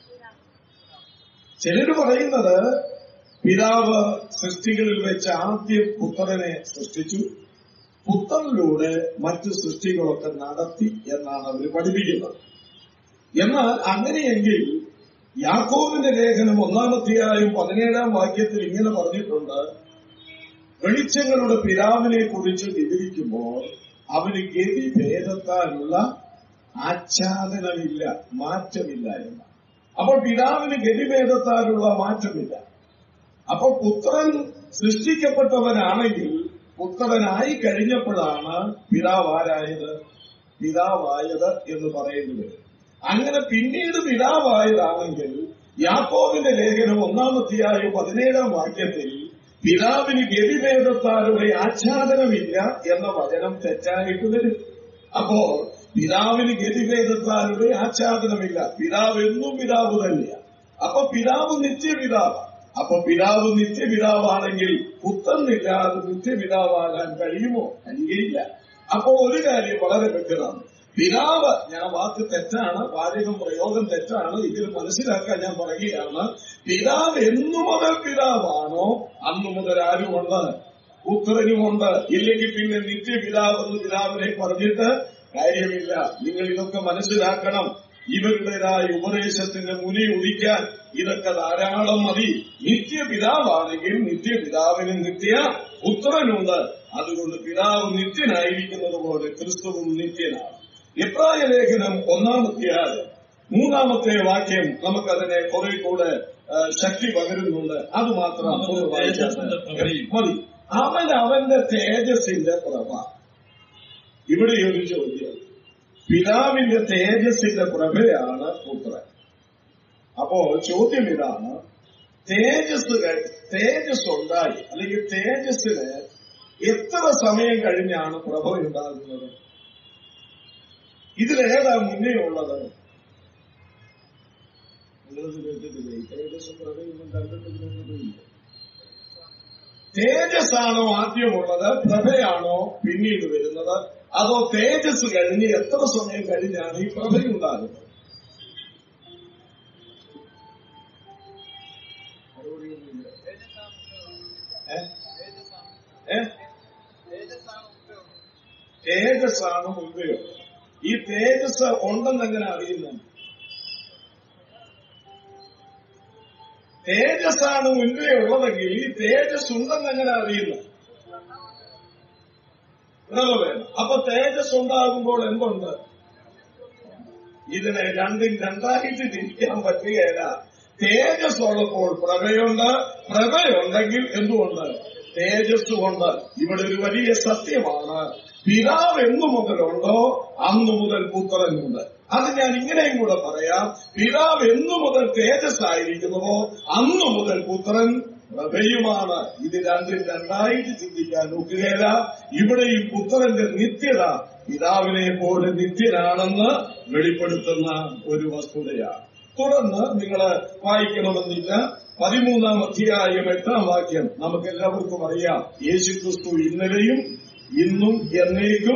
ചിലര് പറയുന്നത് പിതാവ് സൃഷ്ടികളിൽ വെച്ച് ആദ്യം പുത്രനെ സൃഷ്ടിച്ചു പുത്രനിലൂടെ മറ്റു സൃഷ്ടികളൊക്കെ നടത്തി എന്നാണ് അവർ പഠിപ്പിക്കുന്നത് എന്നാൽ അങ്ങനെയെങ്കിൽ യാക്കോബിന്റെ ലേഖനം ഒന്നാമത്തെയായും പതിനേഴാം വാക്യത്തിൽ ഇങ്ങനെ പറഞ്ഞിട്ടുണ്ട് വെളിച്ചങ്ങളുടെ പിതാവിനെ കുറിച്ച് വിവരിക്കുമ്പോൾ അവന് ഗതി ഭേദത്താലുള്ള ആച്ഛാദനമില്ല മാറ്റമില്ല എന്ന് അപ്പോൾ പിതാവിന് ഗതിഭേദത്താലുള്ള മാറ്റമില്ല അപ്പോൾ പുത്രൻ സൃഷ്ടിക്കപ്പെട്ടവനാണെങ്കിൽ പുത്രനായി കഴിഞ്ഞപ്പോഴാണ് പിതാവ് ആരായത് പിതാവായത് എന്ന് പറയേണ്ടി വരും അങ്ങനെ പിന്നീട് പിതാവായതാണെങ്കിൽ യാക്കോബിന്റെ ലേഖനം ഒന്നാമത്തെയായ പതിനേഴാം വാക്യത്തിൽ പിതാവിന് ഗതിഭേദത്താരുടെ ആച്ഛാദനമില്ല എന്ന വചനം തെറ്റായിട്ട് വരും അപ്പോ പിതാവിന് ഗതിഭേദത്താരുടെ ആച്ഛാദനമില്ല പിതാവ് എന്നും പിതാവ് തന്നെയാണ് അപ്പൊ പിതാവ് നിത്യപിതാവ് അപ്പൊ പിതാവ് നിത്യപിതാവാണെങ്കിൽ പുത്രനില്ലാതെ നിത്യപിതാവാകാൻ കഴിയുമോ കഴിയുകയില്ല അപ്പോ ഒരു കാര്യം വളരെ വ്യക്തമാണ് പിതാവ് ഞാൻ വാക്ക് തെറ്റാണ് വാചകം പ്രയോഗം തെറ്റാണ് ഇതിൽ മനസ്സിലാക്കാൻ ഞാൻ പറയുകയാണ് പിതാവ് എന്നു മുതൽ പിതാവാണോ അന്നു മുതൽ ആരുമുണ്ട് പുത്രനുമുണ്ട് ഇല്ലെങ്കിൽ പിന്നെ നിത്യപിതാവെന്ന് പിതാവിനെ പറഞ്ഞിട്ട് കാര്യമില്ല നിങ്ങൾ ഇതൊക്കെ മനസ്സിലാക്കണം ഇവരുടേതായ ഉപദേശത്തിന്റെ മുനി ഒഴിക്കാൻ ഇതൊക്കെ ധാരാളം മതി നിത്യപിതാവാണെങ്കിൽ നിത്യപിതാവിന് നിത്യ പുത്രനുണ്ട് അതുകൊണ്ട് പിതാവ് നിത്യനായിരിക്കുന്നത് പോലെ ക്രിസ്തുവും നിത്യനാണ് എബ്രായ ലേഖനം ഒന്നാമത്തെയാല് മൂന്നാമത്തെ വാക്യം നമുക്കതിനെ കുറെ കൂടെ ആ, ശക്തി പകരുന്നുണ്ട് അത് മാത്രം ഒന്ന് വായിച്ചാൽ തേജസ്സിന്റെ പ്രഭയും. മതി അവൻ അവന്റെ തേജസ്സിന്റെ പ്രഭ ഇവിടെ ഒരു ചോദ്യം പിതാവിന്റെ തേജസ്സിന്റെ പ്രഭയാണ് പുത്രൻ അപ്പോ ചോദ്യം ഇതാണ് തേജസ് കഴി- തേജസ് ഉണ്ടായി അല്ലെങ്കിൽ തേജസ്സിന് എത്ര സമയം കഴിഞ്ഞാണ് പ്രഭ ഉണ്ടാകുന്നത് ഇതിലേതാ മുന്നേ ഉള്ളത് നിങ്ങളിത് കേട്ടിട്ടില്ലേ ഈ തേജസ്സും പ്രഭയൊന്നും കണ്ടിട്ടില്ല തേജസ്സാണോ ആദ്യമുള്ളത് പ്രഭയാണോ പിന്നീട് വരുന്നത് അതോ തേജസ് കഴിഞ്ഞ് എത്ര സമയം കഴിഞ്ഞാണ് ഈ പ്രഭയുണ്ടാകുന്നത് മറുപടിയൊന്നുമില്ല. ഏ? ഏ? തേജസ്സാണ് മുൻപേ ഉള്ളത്. ഈ തേജസ് ഉണ്ടെന്ന് എങ്ങനെ അറിയുന്നു തേജസ്സാണ് മുൻപേ ഉള്ളതെങ്കിൽ ഈ തേജസ് ഉണ്ടെന്ന് എങ്ങനെ അറിയുന്നു ഇടവ വേണം അപ്പൊ തേജസ് ഉണ്ടാകുമ്പോൾ എന്തുണ്ട് ഇതിനെ രണ്ടും രണ്ടായിട്ട് തിരിക്കാൻ പറ്റുകയില്ല തേജസ് ഉള്ളപ്പോൾ പ്രഭയുണ്ട് പ്രഭയുണ്ടെങ്കിൽ എന്തുകൊണ്ട് തേജസ് കൊണ്ട് ഇവിടെ ഒരു വലിയ സത്യമാണ് പിതാവ് എന്നു മുതലുണ്ടോ അന്നു മുതൽ പുത്രനുണ്ട് അത് ഞാൻ ഇങ്ങനെയും കൂടെ പറയാം പിതാവ് എന്നു മുതൽ തേജസ് ആയിരിക്കുന്നുവോ അന്നു മുതൽ പുത്രൻ പ്രഭയുമാണ് ഇത് രണ്ടും രണ്ടായിട്ട് ചിന്തിക്കാൻ നോക്കുകയില്ല ഇവിടെ ഈ പുത്രന്റെ നിത്യത പിതാവിനെ പോലെ നിത്യനാണെന്ന് വെളിപ്പെടുത്തുന്ന ഒരു വസ്തുതയാണ് തുടർന്ന് നിങ്ങൾ വായിക്കണമെന്നില്ല പതിമൂന്നാം അധ്യായം എട്ടാം വാക്യം നമുക്ക് എല്ലാവർക്കും അറിയാം യേശു ക്രിസ്തു ഇന്നലെയും ഇന്നും എന്നേക്കും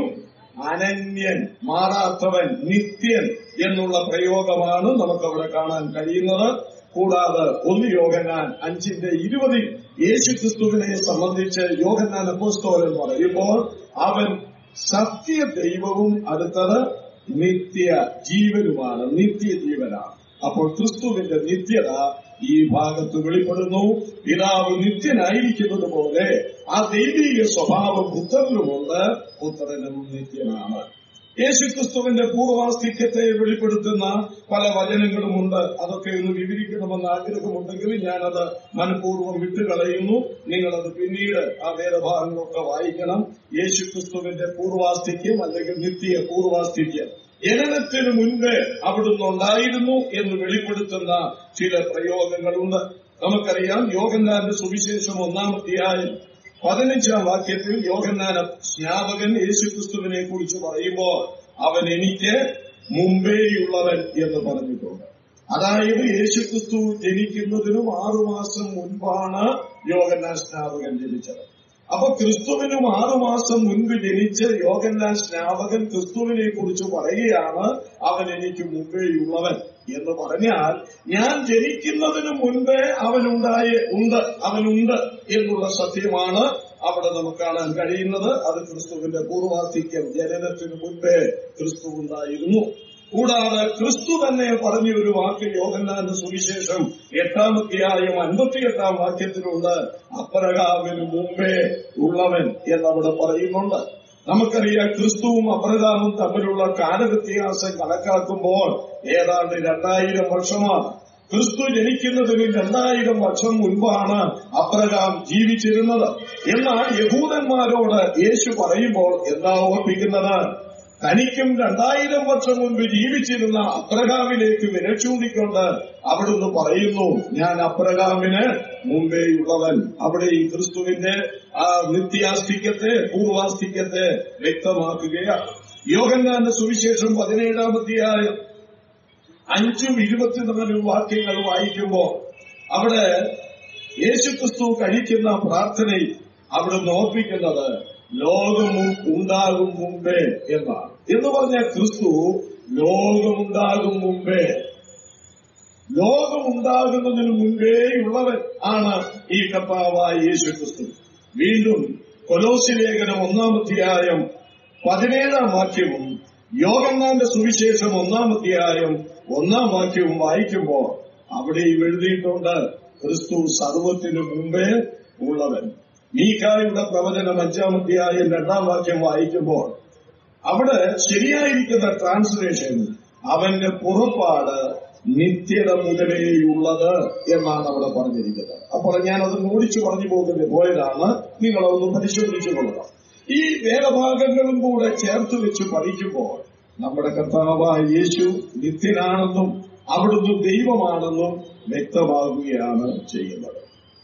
അനന്യൻ മാറാത്തവൻ നിത്യൻ എന്നുള്ള പ്രയോഗമാണ് നമുക്കവിടെ കാണാൻ കഴിയുന്നത് കൂടാതെ ഒന്ന് യോഗനാൻ അഞ്ചിന്റെ ഇരുപതിൽ യേശു ക്രിസ്തുവിനെ സംബന്ധിച്ച് യോഗനാൻ അപ്പോസ്തോലൻ പറയുമ്പോൾ അവൻ സത്യ ദൈവവും അടുത്തത് നിത്യ ജീവനുമാണ് നിത്യജീവനാണ് അപ്പോൾ ക്രിസ്തുവിന്റെ നിത്യത ഈ ഭാഗത്ത് വെളിപ്പെടുന്നു പിതാവ് നിത്യനായിരിക്കുന്നത് പോലെ ആ ദൈവീക സ്വഭാവം പുത്രനുമുണ്ട് പുത്രനും നിത്യനാണ് യേശുക്രിസ്തുവിന്റെ പൂർവാസ്തിക്യത്തെ വെളിപ്പെടുത്തുന്ന പല വചനങ്ങളുമുണ്ട് അതൊക്കെ ഒന്ന് വിവരിക്കണമെന്ന് ആഗ്രഹമുണ്ടെങ്കിൽ ഞാനത് മനഃപൂർവ്വം വിട്ടുകളയുന്നു നിങ്ങളത് പിന്നീട് ആ വേദഭാഗങ്ങളൊക്കെ വായിക്കണം യേശുക്രിസ്തുവിന്റെ പൂർവാസ്തിക്യം അല്ലെങ്കിൽ നിത്യ പൂർവാസ്തിക്യം ജനനത്തിനു മുൻപ് അവിടുന്ന് ഉണ്ടായിരുന്നു എന്ന് വെളിപ്പെടുത്തുന്ന ചില പ്രയോഗങ്ങളുണ്ട് നമുക്കറിയാം യോഗന്നാന്റെ സുവിശേഷം ഒന്നാമത്തെയായി പതിനഞ്ചാം വാക്യത്തിൽ യോഹന്നാന സ്നാപകൻ യേശുക്രിസ്തുവിനെ കുറിച്ച് പറയുമ്പോൾ അവൻ എനിക്ക് മുമ്പേയുള്ളവൻ എന്ന് പറഞ്ഞിട്ടുണ്ട് അതായത് യേശുക്രിസ്തു ജനിക്കുന്നതിനും ആറുമാസം മുൻപാണ് യോഹന്നാൻ സ്നാപകൻ ജനിച്ചത് അപ്പൊ ക്രിസ്തുവിനും ആറുമാസം മുൻപ് ജനിച്ച യോഹന്നാൻ സ്നാപകൻ ക്രിസ്തുവിനെ കുറിച്ച് പറയുകയാണ് അവൻ എനിക്ക് മുമ്പേയുള്ളവൻ എന്ന് പറഞ്ഞാൽ ഞാൻ ജനിക്കുന്നതിന് മുൻപേ അവനുണ്ടായ ഉണ്ട് അവനുണ്ട് എന്നുള്ള സത്യമാണ് അവിടെ നമുക്ക് കാണാൻ കഴിയുന്നത് അത് ക്രിസ്തുവിന്റെ പൂർവാധിക്യം ജനനത്തിന് മുൻപേ ക്രിസ്തു ഉണ്ടായിരുന്നു കൂടാതെ ക്രിസ്തു തന്നെ പറഞ്ഞ ഒരു വാക്ക് യോഗന്നാന്റെ സുവിശേഷം എട്ടാമധ്യായം അൻപത്തിയെട്ടാം വാക്യത്തിലുണ്ട് അപ്രകാമിന് മുമ്പേ ഉള്ളവൻ എന്നവിടെ പറയുന്നുണ്ട് നമുക്കറിയാം ക്രിസ്തുവും അബ്രഹാമും തമ്മിലുള്ള കാലവ്യത്യാസം കണക്കാക്കുമ്പോൾ ഏതാണ്ട് രണ്ടായിരം വർഷമാണ് ക്രിസ്തു ജനിക്കുന്നതിന് രണ്ടായിരം വർഷം മുൻപാണ് അബ്രഹാം ജീവിച്ചിരുന്നത് എന്നാൽ യഹൂദന്മാരോട് യേശു പറയുമ്പോൾ എന്താ ഓർപ്പിക്കുന്നത് തനിക്കും രണ്ടായിരം വർഷം മുൻപ് ജീവിച്ചിരുന്ന അബ്രഹാമിലേക്ക് വിരൽ ചൂണ്ടിക്കൊണ്ട് അവിടുന്ന് പറയുന്നു ഞാൻ അബ്രഹാമിന് മുമ്പേയുള്ളവൻ അവിടെ ഈ ക്രിസ്തുവിന്റെ ആ നിത്യാസ്തിക്യത്തെ പൂർവാസ്തിക്യത്തെ വ്യക്തമാക്കുകയാണ് യോഗന്നാന്റെ സുവിശേഷം പതിനേഴാം അധ്യായം അഞ്ചും ഇരുപത്തിനാലും വാക്യങ്ങൾ വായിക്കുമ്പോൾ അവിടെ യേശുക്രിസ്തു കഴിക്കുന്ന പ്രാർത്ഥനയിൽ അവിടുന്ന് ഓർപ്പിക്കുന്നത് ലോകമും ഉണ്ടാകും മുമ്പേ എന്നാണ് എന്ന് പറഞ്ഞ ക്രിസ്തു ലോകമുണ്ടാകും മുമ്പേ ലോകമുണ്ടാകുന്നതിന് മുൻപേയുള്ളവൻ ആണ് ഈ കർത്താവായ യേശു ക്രിസ്തു വീണ്ടും കൊലോസി ലേഖനം ഒന്നാമധ്യായം പതിനേഴാം വാക്യവും യോഗന്നാന്റെ സുവിശേഷം ഒന്നാമധ്യായം ഒന്നാം വാക്യവും വായിക്കുമ്പോൾ അവിടെയും എഴുതിയിട്ടുണ്ട് ക്രിസ്തു സർവത്തിനു മുമ്പേ ഉള്ളവൻ മീക്കായുടെ പ്രവചനം അഞ്ചാമധ്യായം രണ്ടാം വാക്യം വായിക്കുമ്പോൾ അവിടെ ശരിയായിരിക്കുന്ന ട്രാൻസ്ലേഷൻ അവന്റെ പുറപ്പാട് നിത്യത മുതലേയുള്ളത് എന്നാണ് അവിടെ പറഞ്ഞിരിക്കുന്നത് അപ്പോൾ ഞാൻ അത് ഓടിച്ചു പറഞ്ഞു പോകുന്ന പോയതാണ് നിങ്ങളതൊന്ന് പരിശോധിച്ചു കൊള്ളണം ഈ വേദഭാഗങ്ങളും കൂടെ ചേർത്ത് വെച്ച് പഠിക്കുമ്പോൾ നമ്മുടെ കർത്താവായ യേശു നിത്യനാണെന്നും അവിടുന്ന് ദൈവമാണെന്നും വ്യക്തമാകുകയാണ് ചെയ്യുന്നത്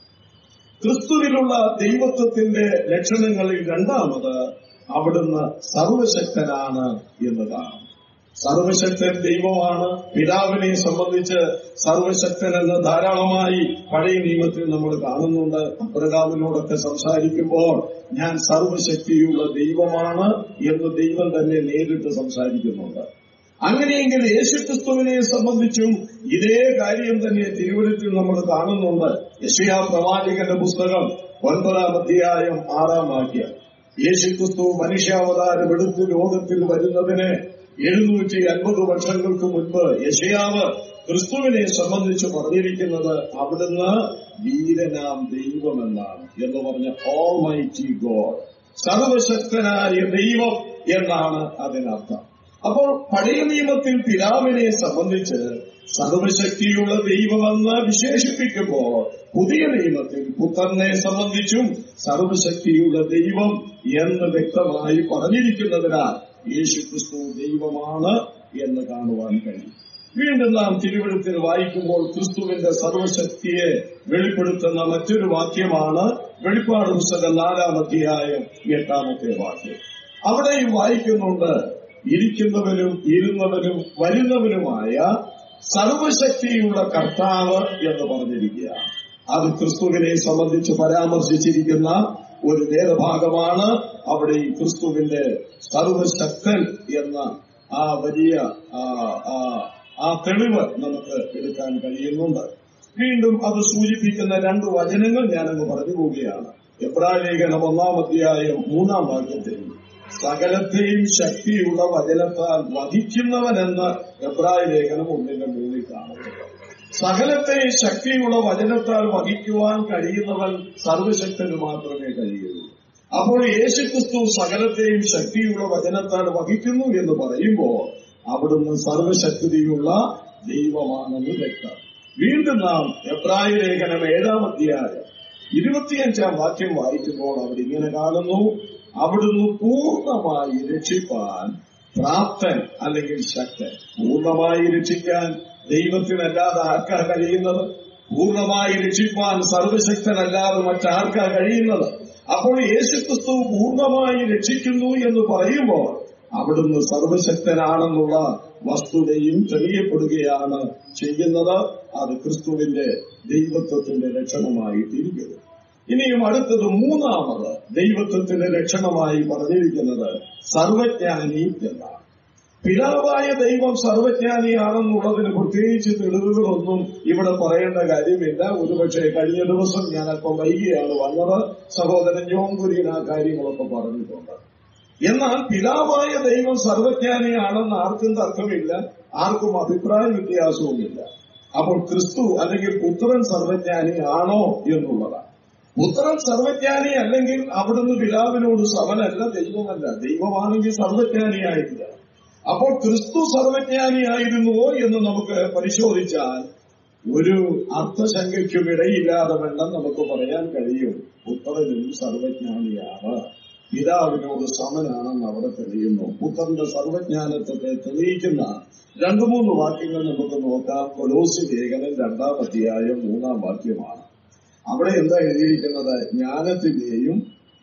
ക്രിസ്തുവിലുള്ള ദൈവത്വത്തിന്റെ ലക്ഷണങ്ങളിൽ രണ്ടാമത് അവിടുന്ന് സർവശക്തനാണ് എന്നതാണ് സർവശക്തൻ ദൈവമാണ് പിതാവിനെ സംബന്ധിച്ച് സർവശക്തൻ എന്ന് ധാരാളമായി പഴയ നിയമത്തിൽ നമ്മൾ കാണുന്നുണ്ട് അബ്രഹാമിനോടൊക്കെ സംസാരിക്കുമ്പോൾ ഞാൻ സർവശക്തിയുള്ള ദൈവമാണ് എന്ന് ദൈവം തന്നെ നേരിട്ട് സംസാരിക്കുന്നുണ്ട് അങ്ങനെയെങ്കിൽ യേശുക്രിസ്തുവിനെ സംബന്ധിച്ചും ഇതേ കാര്യം തന്നെ തിരുവനന്തപുരത്തിൽ നമ്മൾ കാണുന്നുണ്ട് യശയാ പ്രവാചകന്റെ പുസ്തകം ഒൻപതാം അധ്യായം ആറാം വാക്യം യേശുക്രിസ്തു മനുഷ്യാവതാരം എടുത്ത് ലോകത്തിൽ വരുന്നതിന് എഴുന്നൂറ്റി അൻപത് വർഷങ്ങൾക്ക് മുൻപ് യശയാവ് ക്രിസ്തുവിനെ സംബന്ധിച്ച് പറഞ്ഞിരിക്കുന്നത് അവിടുന്ന് വീരനാം ദൈവമെന്നാണ് എന്ന് പറഞ്ഞ ഓൾ മൈറ്റി ഗോഡ് സർവശക്തനായ ദൈവം എന്നാണ് അതിനർത്ഥം അപ്പോൾ പഴയ നിയമത്തിൽ പിതാവിനെ സംബന്ധിച്ച് സർവശക്തിയുള്ള ദൈവമെന്ന് വിശേഷിപ്പിക്കുമ്പോൾ പുതിയ നിയമത്തിൽ പുത്രനെ സംബന്ധിച്ചും സർവശക്തിയുള്ള ദൈവം എന്ന് വ്യക്തമായി പറഞ്ഞിരിക്കുന്നതിനാൽ യേശു ക്രിസ്തു ദൈവമാണ് എന്ന് കാണുവാൻ കഴിയും വീണ്ടും നാം തിരുവഴുത്തിൽ വായിക്കുമ്പോൾ ക്രിസ്തുവിന്റെ സർവശക്തിയെ വെളിപ്പെടുത്തുന്ന മറ്റൊരു വാക്യമാണ് വെളിപ്പാട് പുസ്തകം നാലാം അധ്യായം എട്ടാമത്തെ വാക്യം അവിടെയും വായിക്കുന്നുണ്ട് ഇരിക്കുന്നവനും ഇരുന്നവനും വരുന്നവനുമായ സർവശക്തിയുള്ള കർത്താവ് എന്ന് പറഞ്ഞിരിക്കുകയാണ് അത് ക്രിസ്തുവിനെ സംബന്ധിച്ച് പരാമർശിച്ചിരിക്കുന്ന ഒരു വേദഭാഗമാണ് അവിടെ ഈ ക്രിസ്തുവിന്റെ സർവശക്തൻ എന്ന ആ വലിയ ആ, ആ, ആ തെളിവ് നമുക്ക് എടുക്കാൻ കഴിയുന്നുണ്ട് വീണ്ടും അത് സൂചിപ്പിക്കുന്ന രണ്ട് വചനങ്ങൾ ഞാനങ്ങ് പറഞ്ഞു പോവുകയാണ് എബ്രാഹിം ലേഖനം ഒന്നാം അധ്യായം മൂന്നാം വാക്യത്തിൽ സകലത്തെയും ശക്തിയുള്ള വചനത്താൽ വഹിക്കുന്നവനെന്ന് എബ്രാഹിം ലേഖനം ഒന്നിന്റെ മൂന്നിൽ കാണുന്നത് സകലത്തെയും ശക്തിയുള്ള വചനത്താൽ വഹിക്കുവാൻ കഴിയുന്നവൻ സർവശക്തന് മാത്രമേ കഴിയുള്ളൂ അപ്പോൾ യേശുക്രിസ്തു സകലത്തെയും ശക്തിയുള്ള വചനത്താൽ വഹിക്കുന്നു എന്ന് പറയുമ്പോൾ അവിടുന്ന് സർവശക്തിയുള്ള ദൈവമാണെന്ന് വ്യക്തം വീണ്ടും നാം എബ്രായ ലേഖനം ഏഴാം അധ്യായം ഇരുപത്തിയഞ്ചാം വാക്യം വായിക്കുമ്പോൾ അവിടെ ഇങ്ങനെ കാണുന്നു അവിടുന്ന് പൂർണ്ണമായി രക്ഷിപ്പാൻ പ്രാപ്തൻ അല്ലെങ്കിൽ ശക്തൻ പൂർണ്ണമായി രക്ഷിക്കാൻ ദൈവത്തിനല്ലാതെ ആർക്കാ കഴിയുന്നത് പൂർണ്ണമായി രക്ഷിപ്പാൻ സർവശക്തനല്ലാതെ മറ്റാർക്കാ കഴിയുന്നത് അപ്പോൾ യേശുക്രിസ്തു പൂർണ്ണമായി രക്ഷിക്കുന്നു എന്ന് പറയുമ്പോൾ അവിടുന്ന് സർവശക്തനാണെന്നുള്ള വസ്തുതയും തെളിയപ്പെടുകയാണ് ചെയ്യുന്നത് അത് ക്രിസ്തുവിന്റെ ദൈവത്വത്തിന്റെ ലക്ഷണമായിട്ടിരിക്കുന്നു ഇനിയും അടുത്തത് മൂന്നാമത് ദൈവത്വത്തിന്റെ ലക്ഷണമായി പറഞ്ഞിരിക്കുന്നത് സർവജ്ഞാനി എന്നാണ് പിതാവായ ദൈവം സർവജ്ഞാനിയാണെന്നുള്ളതിന് പ്രത്യേകിച്ച് തെളിവുകളൊന്നും ഇവിടെ പറയേണ്ട കാര്യമില്ല ഒരുപക്ഷെ കഴിഞ്ഞ ദിവസം ഞാൻ അല്പം വൈകിയാണ് വന്നത് സഹോദരൻ ജോൺ കുര്യൻ ആ കാര്യങ്ങളൊക്കെ പറഞ്ഞിട്ടുണ്ട് എന്നാൽ പിതാവായ ദൈവം സർവജ്ഞാനിയാണെന്ന് ആർക്കും തർക്കമില്ല ആർക്കും അഭിപ്രായ വ്യത്യാസവുമില്ല അപ്പോൾ ക്രിസ്തു അല്ലെങ്കിൽ പുത്രൻ സർവജ്ഞാനി ആണോ എന്നുള്ളതാണ് പുത്രൻ സർവജ്ഞാനി അല്ലെങ്കിൽ അവിടുന്ന് പിതാവിനോട് സമനല്ല ദൈവമല്ല ദൈവമാണെങ്കിൽ സർവജ്ഞാനിയായിട്ടില്ല അപ്പോൾ ക്രിസ്തു സർവജ്ഞാനിയായിരുന്നുവോ എന്ന് നമുക്ക് പരിശോധിച്ചാൽ ഒരു അർത്ഥശങ്കയ്ക്കും ഇടയില്ലാതെ വേണം നമുക്ക് പറയാൻ കഴിയും പുത്രനും സർവജ്ഞാനിയാണ് പിതാവിനോട് സമനാണെന്ന് അവിടെ തെളിയുന്നു പുത്രന്റെ സർവജ്ഞാനത്തെ തെളിയിക്കുന്ന രണ്ടു മൂന്ന് വാക്യങ്ങൾ നമുക്ക് നോക്കാം കൊലോസി ലേഖനം രണ്ടാം അധ്യായം മൂന്നാം വാക്യമാണ് അവിടെ എന്താ എഴുതിയിരിക്കുന്നത് ജ്ഞാനത്തിന്റെയും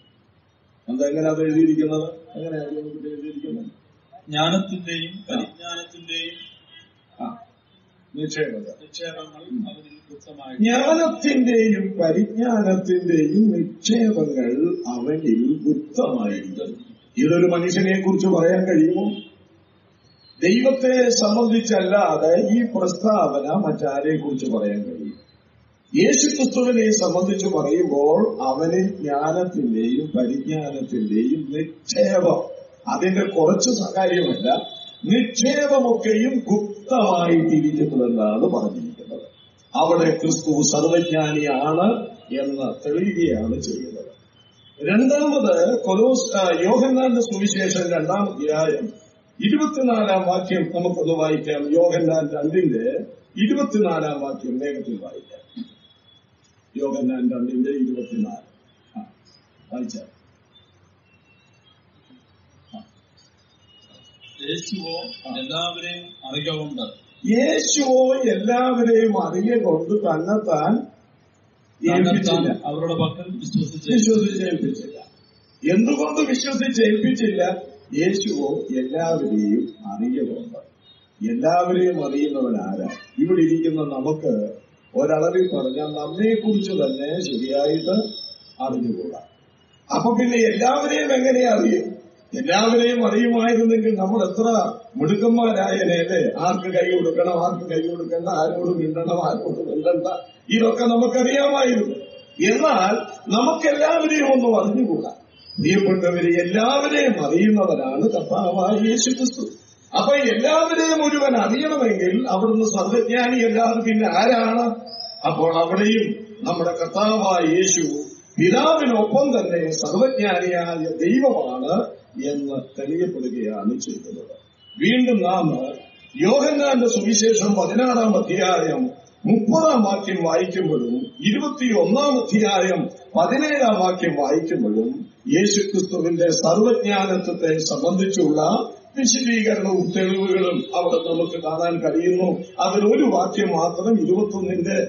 എന്താ എങ്ങനെ അത് എഴുതിയിരിക്കുന്നത് എങ്ങനെയാണ് നമുക്ക് എഴുതിയിരിക്കുന്നത് ജ്ഞാനത്തിന്റെയും പരിജ്ഞാനത്തിന്റെയും ആ നിക്ഷേപത നിക്ഷേപങ്ങൾ അവനിൽ കൃത്യമായി ജ്ഞാനത്തിന്റെയും പരിജ്ഞാനത്തിന്റെയും നിക്ഷേപങ്ങൾ അവനിൽ ഗുപ്തമായിരിക്കുന്നു ഇതൊരു മനുഷ്യനെ കുറിച്ച് പറയാൻ കഴിയുമോ ദൈവത്തെ സംബന്ധിച്ചല്ലാതെ ഈ പ്രസ്താവന മറ്റാരെ കുറിച്ച് പറയാൻ കഴിയും യേശുക്രിസ്തുവിനെ സംബന്ധിച്ച് പറയുമ്പോൾ അവന് ജ്ഞാനത്തിന്റെയും പരിജ്ഞാനത്തിന്റെയും നിക്ഷേപം അതിന്റെ കുറച്ച് കാര്യമല്ല നിക്ഷേപമൊക്കെയും ഗുപ്തമായിട്ടിരിക്കുന്നുവെന്നാണ് പറഞ്ഞിരിക്കുന്നത് അവിടെ ക്രിസ്തു സർവജ്ഞാനിയാണ് എന്ന് തെളിയുകയാണ് ചെയ്യുന്നത് രണ്ടാമത് കൊലോസ് ആ, യോഹന്നാന്റെ സുവിശേഷം രണ്ടാം അധ്യായം ഇരുപത്തിനാലാം വാക്യം നമുക്കൊന്ന് വായിക്കാം യോഹന്നാൻ രണ്ടിന്റെ ഇരുപത്തിനാലാം വാക്യം വേഗത്തിൽ വായിക്കാം യോഹന്നാൻ രണ്ടിന്റെ ഇരുപത്തിനാല് ആ, വായിച്ചാൽ യേശുവോ എല്ലാവരെയും അറിയുകൊണ്ട് യേശുവോ എല്ലാവരെയും അറിയ കൊണ്ട് തന്നെത്താൻ ഏൽപ്പിച്ചില്ല അവരുടെ പക്കൽ വിശ്വസിച്ച് വിശ്വസിച്ചേൽപ്പിച്ചില്ല എന്തുകൊണ്ട് വിശ്വസിച്ചേൽപ്പിച്ചില്ല യേശുവോ എല്ലാവരെയും അറിയുന്നുണ്ട് എല്ലാവരെയും അറിയുന്നവൻ ആരാ ഇവിടെ ഇരിക്കുന്ന നമുക്ക് ഒരളവിൽ പറഞ്ഞാൽ നമ്മെ കുറിച്ച് തന്നെ ശരിയായിട്ട് അറിഞ്ഞുകൂടാ അപ്പൊ പിന്നെ എല്ലാവരെയും എങ്ങനെ അറിയും എല്ലാവരെയും അറിയുമായിരുന്നെങ്കിൽ നമ്മൾ എത്ര മിടുക്കന്മാരായനേലെ ആർക്ക് കൈ കൊടുക്കണം ആർക്ക് കൈ കൊടുക്കണ്ട ആരോട് മിണ്ടണം ആരോട് മിണ്ടണ്ട ഇതൊക്കെ നമുക്കറിയാമായിരുന്നു എന്നാൽ നമുക്കെല്ലാവരെയും ഒന്നും അറിഞ്ഞുകൂടാ പ്രിയപ്പെട്ടവരെ എല്ലാവരെയും അറിയുന്നവനാണ് കർത്താവായ യേശു ക്രിസ്തു അപ്പൊ എല്ലാവരെയും ഒരുവൻ അറിയണമെങ്കിൽ അവിടുന്ന് സർവജ്ഞാനി അല്ലാതെ പിന്നെ ആരാണ് അപ്പോൾ അവിടെയും നമ്മുടെ കർത്താവായ യേശു പിതാവിനൊപ്പം തന്നെ സർവജ്ഞാനിയായ ദൈവമാണ് എന്ന് തെളിയപ്പെടുകയാണ് ചെയ്തത് വീണ്ടും നാം യോഹന്നാന്റെ സുവിശേഷം പതിനാറാം അധ്യായം മുപ്പതാം വാക്യം വായിക്കുമ്പോഴും ഇരുപത്തിയൊന്നാം അധ്യായം പതിനേഴാം വാക്യം വായിക്കുമ്പോഴും യേശുക്രിസ്തുവിന്റെ സർവജ്ഞാനത്വത്തെ സംബന്ധിച്ചുള്ള വിശദീകരണവും തെളിവുകളും അവിടെ നമുക്ക് കാണാൻ കഴിയുന്നു അതിലൊരു വാക്യം മാത്രം ഇരുപത്തൊന്നിന്റെ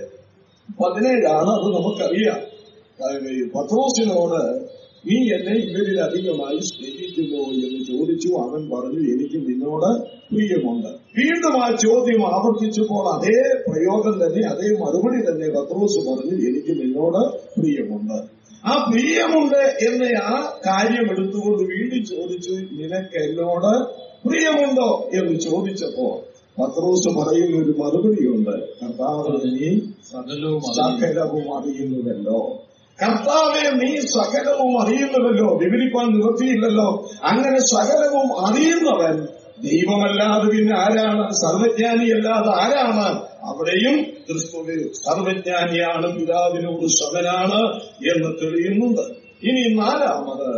പതിനേഴാണ് അത് നമുക്കറിയാം അതായത് പത്രോസിനോട് നീ എന്നെ ഇവരിൽ അധികമായി സ്നേഹിക്കുന്നു എന്ന് ചോദിച്ചു അവൻ പറഞ്ഞു എനിക്ക് നിന്നോട് പ്രിയമുണ്ട് വീണ്ടും ആ ചോദ്യം ആവർത്തിച്ചപ്പോൾ അതേ പ്രയോഗം തന്നെ അതേ മറുപടി തന്നെ പത്രോസ് പറഞ്ഞു എനിക്ക് നിന്നോട് പ്രിയമുണ്ട് ആ പ്രിയമുണ്ട് എന്ന ആ കാര്യം എടുത്തുകൊണ്ട് വീണ്ടും ചോദിച്ചു നിനക്ക് എന്നോട് പ്രിയമുണ്ടോ എന്ന് ചോദിച്ചപ്പോ പത്രോസ് പറയുന്ന ഒരു മറുപടിയുണ്ട് കർത്താവ് നീ സകലവും അറിയുന്നു. സകലവും അറിയുന്നുവല്ലോ കർത്താവെ നീ സകലവും അറിയുന്നുവല്ലോ വിവരിപ്പാൻ നിവൃത്തിയില്ലല്ലോ അങ്ങനെ സകലവും അറിയുന്നവൻ ദൈവമല്ലാതെ പിന്നെ ആരാണ് സർവജ്ഞാനിയല്ലാതെ ആരാണ് അവിടെയും ക്രിസ്തുവിൽ സർവജ്ഞാനിയാണ് പിതാവിനോട് സമനാണ് എന്ന് തെളിയുന്നുണ്ട് ഇനി നാലാമത്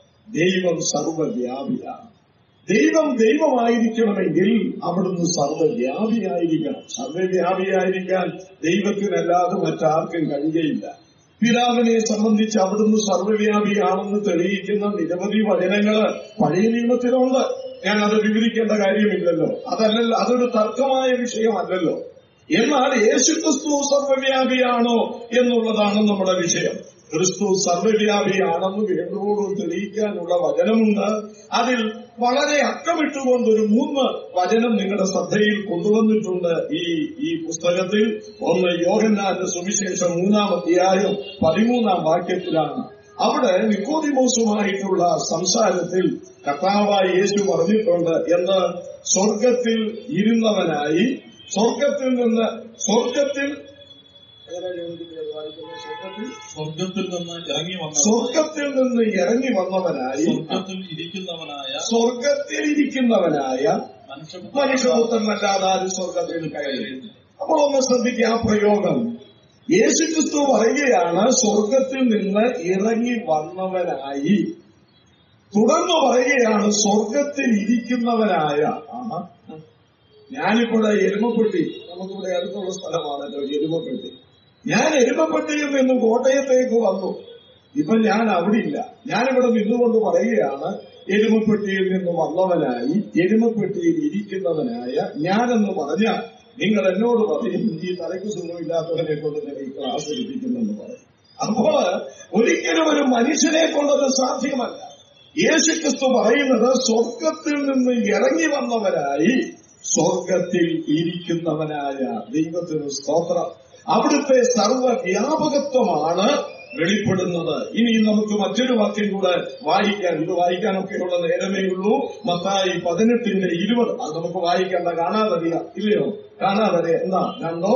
ദൈവം സർവവ്യാപിയാണ് ദൈവം ദൈവമായിരിക്കണമെങ്കിൽ അവിടുന്ന് സർവവ്യാപിയായിരിക്കണം സർവവ്യാപിയായിരിക്കാൻ ദൈവത്തിനല്ലാതെ മറ്റാർക്കും കഴിയുകയില്ല പിതാവിനെ സംബന്ധിച്ച് അവിടുന്ന് സർവവ്യാപിയാണെന്ന് തെളിയിക്കുന്ന നിരവധി വചനങ്ങള് പഴയ നിയമത്തിലുണ്ട് ഞാൻ അത് വിവരിക്കേണ്ട കാര്യമില്ലല്ലോ അതല്ലല്ലോ അതൊരു തർക്കമായ വിഷയമല്ലല്ലോ എന്നാൽ യേശുക്രിസ്തു സർവവ്യാപിയാണോ എന്നുള്ളതാണ് നമ്മുടെ വിഷയം ക്രിസ്തു സർവവ്യാപിയാണെന്ന് വേണ്ടുവോടും തെളിയിക്കാനുള്ള വചനമുണ്ട് അതിൽ വളരെ അക്കമിട്ടുകൊണ്ട് ഒരു മൂന്ന് വചനം നിങ്ങളുടെ ശ്രദ്ധയിൽ കൊണ്ടുവന്നിട്ടുണ്ട് ഈ ഈ പുസ്തകത്തിൽ ഒന്ന് യോഹന്നാന്റെ സുവിശേഷം മൂന്നാം അധ്യായം പതിമൂന്നാം വാക്യത്തിലാണ് അവിടെ നിക്കോദിമോസുമായിട്ടുള്ള സംസാരത്തിൽ കർത്താവായ യേശു പറഞ്ഞിട്ടുണ്ട് എന്ന് സ്വർഗത്തിൽ ഇരുന്നവനായി സ്വർഗത്തിൽ നിന്ന് സ്വർഗത്തിൽ ഏതാ യോഹന്നാൻ വായിക്കുന്നത്? സ്വർഗത്തിൽ സ്വർഗത്തിൽ നിന്ന് ഇറങ്ങി വന്ന സ്വർഗത്തിൽ നിന്ന് ഇറങ്ങി വന്നവനായി സ്വർഗത്തിൽ ഇരിക്കുന്നവനായ സ്വർഗത്തിൽ ഇരിക്കുന്നവനായ മനുഷ്യപുത്രൻ മനുഷ്യപുത്രനല്ലാതെ ആരും സ്വർഗത്തിൽ കയറി അപ്പോൾ ഒന്ന് ശ്രദ്ധിക്കുക ആ പ്രയോഗം യേശുക്രിസ്തു പറയുകയാണ് സ്വർഗത്തിൽ നിന്ന് ഇറങ്ങി വന്നവനായി തുടർന്ന് പറയുകയാണ് സ്വർഗത്തിൽ ഇരിക്കുന്നവനായ ആഹാ. ഞാനിവിടെ എരുമപ്പെട്ടി നമുക്കിവിടെ അടുത്തുള്ള സ്ഥലമാണല്ലോ എരുമപ്പെട്ടി ഞാൻ എരുമപ്പെട്ടിയിൽ നിന്ന് കോട്ടയത്തേക്ക് വന്നു ഇപ്പൊ ഞാൻ അവിടെ ഇല്ല ഞാനിവിടെ നിന്നുകൊണ്ട് പറയുകയാണ് എരുമപ്പെട്ടിയിൽ നിന്ന് വന്നവനായി എരുമപ്പെട്ടിയിൽ ഇരിക്കുന്നവനായ ഞാനെന്ന് പറഞ്ഞാൽ നിങ്ങൾ എന്നോട് പറയും ഈ തലയ്ക്ക് സുഖമില്ലാത്തവനെ കൊണ്ട് തന്നെ ഈ ക്ലാസ് എടുപ്പിക്കുന്നെന്ന് പറയും അപ്പോൾ ഒരിക്കലും ഒരു മനുഷ്യനെ കൊണ്ടത് സാധ്യമല്ല യേശുക്രിസ്തു പറയുന്നത് സ്വർഗത്തിൽ നിന്ന് ഇറങ്ങി വന്നവരായി സ്വർഗത്തിൽ ഇരിക്കുന്നവനായ ദൈവത്തിന് സ്തോത്രം അവിടുത്തെ സർവ്വവ്യാപകത്വമാണ് വെളിപ്പെടുന്നത് ഇനി നമുക്ക് മറ്റൊരു വാക്യം കൂടെ വായിക്കാൻ ഇത് വായിക്കാനൊക്കെയുള്ള നേരമേ ഉള്ളൂ മത്തായി പതിനെട്ടിന്റെ ഇരുപത് അത് നമുക്ക് വായിക്കേണ്ട കാണാതറിയാം ഇല്ലയോ കാണാതറിയാം എന്താ രണ്ടോ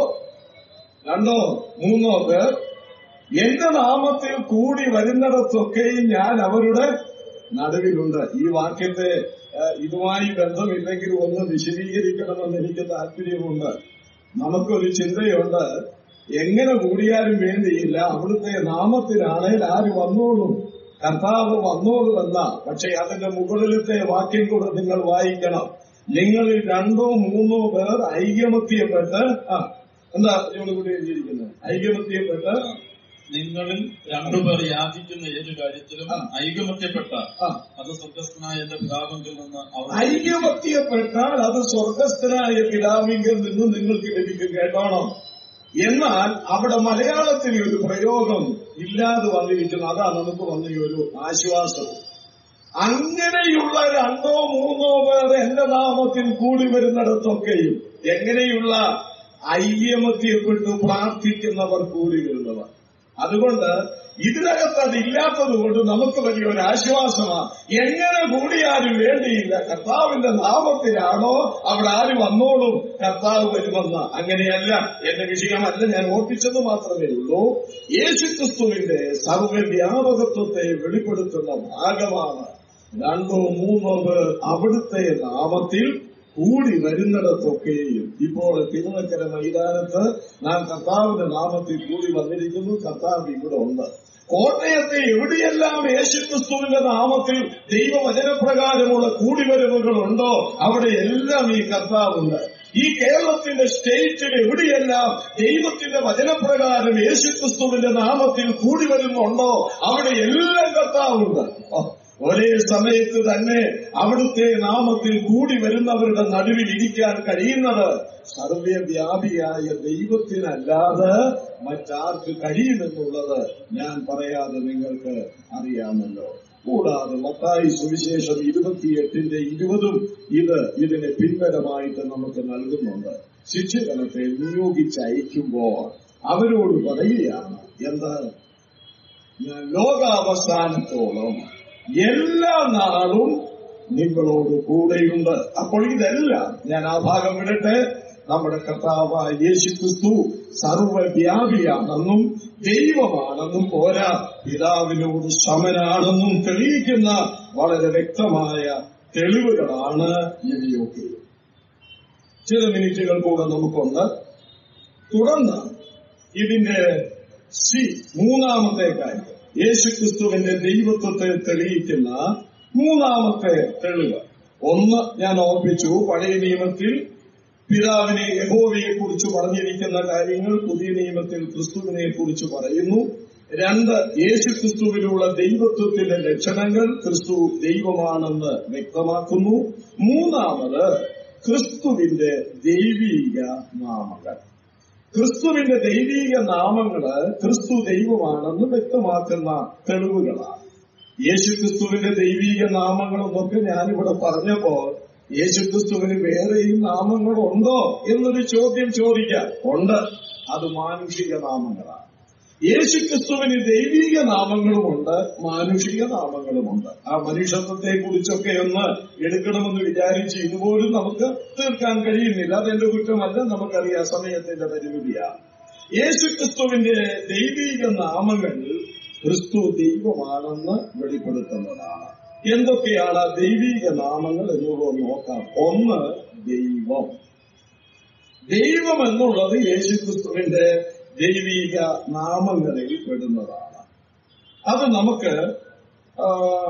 രണ്ടോ മൂന്നോ പേർ എന്റെ നാമത്തിൽ കൂടി വരുന്നിടത്തൊക്കെയും ഞാൻ അവരുടെ നടുവിലുണ്ട് ഈ വാക്യത്തെ ഏഹ്, ഇതുമായി ബന്ധമില്ലെങ്കിൽ ഒന്ന് വിശദീകരിക്കണമെന്ന് എനിക്ക് താല്പര്യമുണ്ട് നമുക്കൊരു ചിന്തയുണ്ട് എങ്ങനെ കൂടിയാലും വേണ്ടിയില്ല അവിടുത്തെ നാമത്തിലാണേൽ ആര് വന്നോളും കർത്താവ് വന്നോളുമെന്ന പക്ഷെ അതിന്റെ മുകളിലത്തെ വാക്യം കൂടെ നിങ്ങൾ വായിക്കണം നിങ്ങളിൽ രണ്ടോ മൂന്നോ പേർ ഐകമത്യപ്പെട്ട് ആ എന്താ ഇവിടെ കൂടി എഴുതിയിരിക്കുന്നത് ഐകമത്യപ്പെട്ട് നിങ്ങളിൽ രണ്ടുപേർ യാചിക്കുന്ന ഏത് കാര്യത്തിലും ആ. ഐകമത്യപ്പെട്ട ആ അത് സ്വർഗസ്ഥനായ എന്റെ പിതാവെങ്കിൽ നിന്ന് അവർ ഐക്യമത്യപ്പെട്ടാൽ അത് സ്വർഗസ്ഥനായ പിതാവിങ്കിൽ നിന്ന് നിങ്ങൾക്ക് ലഭിക്കും കേട്ടോണം എന്നാൽ അവിടെ മലയാളത്തിൽ ഒരു പ്രയോഗം ഇല്ലാതെ വന്നിരിക്കുന്നു അതാ നമുക്ക് വന്ന ഈ ഒരു ആശ്വാസം അങ്ങനെയുള്ള രണ്ടോ മൂന്നോ പേർ എന്റെ നാമത്തിൽ കൂടി വരുന്നിടത്തൊക്കെയും എങ്ങനെയുള്ള ഐക്യമത്യപ്പെട്ട് പ്രാർത്ഥിക്കുന്നവർ കൂടി വരുന്നവർ അതുകൊണ്ട് ഇതിനകത്ത് അതില്ലാത്തത് കൊണ്ട് നമുക്ക് വലിയൊരു ആശ്വാസമാണ് എങ്ങനെ കൂടിയാലും വേണ്ടിയില്ല കർത്താവിന്റെ നാമത്തിലാണോ അവിടെ ആര് വന്നോളും കർത്താവ് വരുമെന്ന് അങ്ങനെയല്ല എന്റെ വിഷയമല്ല ഞാൻ ഓർപ്പിച്ചത് മാത്രമേ ഉള്ളൂ യേശുക്രിസ്തുവിന്റെ സർവ്വവ്യാപകത്വത്തെ വെളിപ്പെടുത്തുന്ന ഭാഗമാണ് രണ്ടോ മൂന്നോ പേർ അവിടുത്തെ നാമത്തിൽ കൂടി വരുന്നിടത്തൊക്കെയും ഇപ്പോൾ തിരുനക്കര മൈതാനത്ത് നാം കർത്താവിന്റെ നാമത്തിൽ കൂടി വന്നിരിക്കുന്നു കർത്താവ് ഇവിടെ ഉണ്ട് കോട്ടയത്തെ എവിടെയെല്ലാം യേശുക്രിസ്തുവിന്റെ നാമത്തിൽ ദൈവവചനപ്രകാരമുള്ള കൂടിവരവുകളുണ്ടോ അവിടെ എല്ലാം ഈ കർത്താവുണ്ട് ഈ കേരളത്തിന്റെ സ്റ്റേറ്റിൽ എവിടെയെല്ലാം ദൈവത്തിന്റെ വചനപ്രകാരം യേശുക്രിസ്തുവിന്റെ നാമത്തിൽ കൂടി വരുന്നുണ്ടോ അവിടെ എല്ലാം കർത്താവുണ്ട് ഓ, ഒരേ സമയത്ത് തന്നെ അവിടുത്തെ നാമത്തിൽ കൂടി വരുന്നവരുടെ നടുവിൽ ഇരിക്കാൻ കഴിയുന്നത് സർവ്വവ്യാപിയായ ദൈവത്തിനല്ലാതെ മറ്റാർക്ക് കഴിയുമെന്നുള്ളത് ഞാൻ പറയാതെ നിങ്ങൾക്ക് അറിയാമല്ലോ കൂടാതെ മത്തായി സുവിശേഷം ഇരുപത്തിയെട്ടിന്റെ ഇരുപതും ഇത് ഇതിന് പിൻബലമായിട്ട് നമുക്ക് നൽകുന്നുണ്ട് ശിക്ഷകണത്തെ നിയോഗിച്ചയക്കുമ്പോൾ അവരോട് പറയുകയാണ് എന്താ ഞാൻ ലോകാവസാനത്തോളം എല്ലാ നാളും നിങ്ങളോട് കൂടെയുണ്ട് അപ്പോൾ ഇതെല്ലാം ഞാൻ ആ ഭാഗം വിടട്ടെ നമ്മുടെ കർത്താവായ യേശു ക്രിസ്തു സർവവ്യാപിയാണെന്നും ദൈവമാണെന്നും പോരാ പിതാവിനോട് സമനാണെന്നും തെളിയിക്കുന്ന വളരെ വ്യക്തമായ തെളിവുകളാണ് ഇവയൊക്കെ ചില മിനിറ്റുകൾ കൂടെ നമുക്കുണ്ട് തുടർന്ന് ഇതിന്റെ സി മൂന്നാമത്തെ കാര്യം യേശുക്രിസ്തുവിന്റെ ദൈവത്വത്തെ തെളിയിക്കുന്ന മൂന്നാമത്തെ തെളിവ് ഒന്ന് ഞാൻ ഓർപ്പിച്ചു പഴയ നിയമത്തിൽ പിതാവിനെ യഹോവയെ കുറിച്ച് പറഞ്ഞിരിക്കുന്ന കാര്യങ്ങൾ പുതിയ നിയമത്തിൽ ക്രിസ്തുവിനെ കുറിച്ച് പറയുന്നു രണ്ട് യേശു ക്രിസ്തുവിലുള്ള ദൈവത്വത്തിന്റെ ലക്ഷണങ്ങൾ ക്രിസ്തു ദൈവമാണെന്ന് വ്യക്തമാക്കുന്നു മൂന്നാമത് ക്രിസ്തുവിന്റെ ദൈവീക നാമങ്ങൾ ക്രിസ്തുവിന്റെ ദൈവീക നാമങ്ങള് ക്രിസ്തു ദൈവമാണെന്ന് വ്യക്തമാക്കുന്ന തെളിവുകളാണ് യേശു ക്രിസ്തുവിന്റെ ദൈവീക നാമങ്ങളെന്നൊക്കെ ഞാനിവിടെ പറഞ്ഞപ്പോ യേശു ക്രിസ്തുവിന് വേറെയും നാമങ്ങളുണ്ടോ എന്നൊരു ചോദ്യം ചോദിക്കാം ഉണ്ട് അത് മാനുഷിക നാമങ്ങളാണ് യേശു ക്രിസ്തുവിന് ദൈവീക നാമങ്ങളുമുണ്ട് മാനുഷിക നാമങ്ങളുമുണ്ട് ആ മനുഷ്യത്വത്തെ കുറിച്ചൊക്കെ ഒന്ന് എടുക്കണമെന്ന് വിചാരിച്ച് ഇതുപോലും നമുക്ക് തീർക്കാൻ കഴിയുന്നില്ല അതെന്റെ കുറ്റമല്ല നമുക്കറിയാം സമയത്തിന്റെ പരിമിതിയാണ് യേശു ക്രിസ്തുവിന്റെ ദൈവീക നാമങ്ങൾ ക്രിസ്തു ദൈവമാണെന്ന് വെളിപ്പെടുത്തുന്നതാണ് എന്തൊക്കെയാണ് ആ ദൈവീക നാമങ്ങൾ എന്നുള്ളത് നോക്കാം ഒന്ന് ദൈവം ദൈവം എന്നുള്ളത് യേശുക്രിസ്തുവിന്റെ ദൈവീക നാമങ്ങളിൽ പെടുന്നതാണ് അത് നമുക്ക് ആ,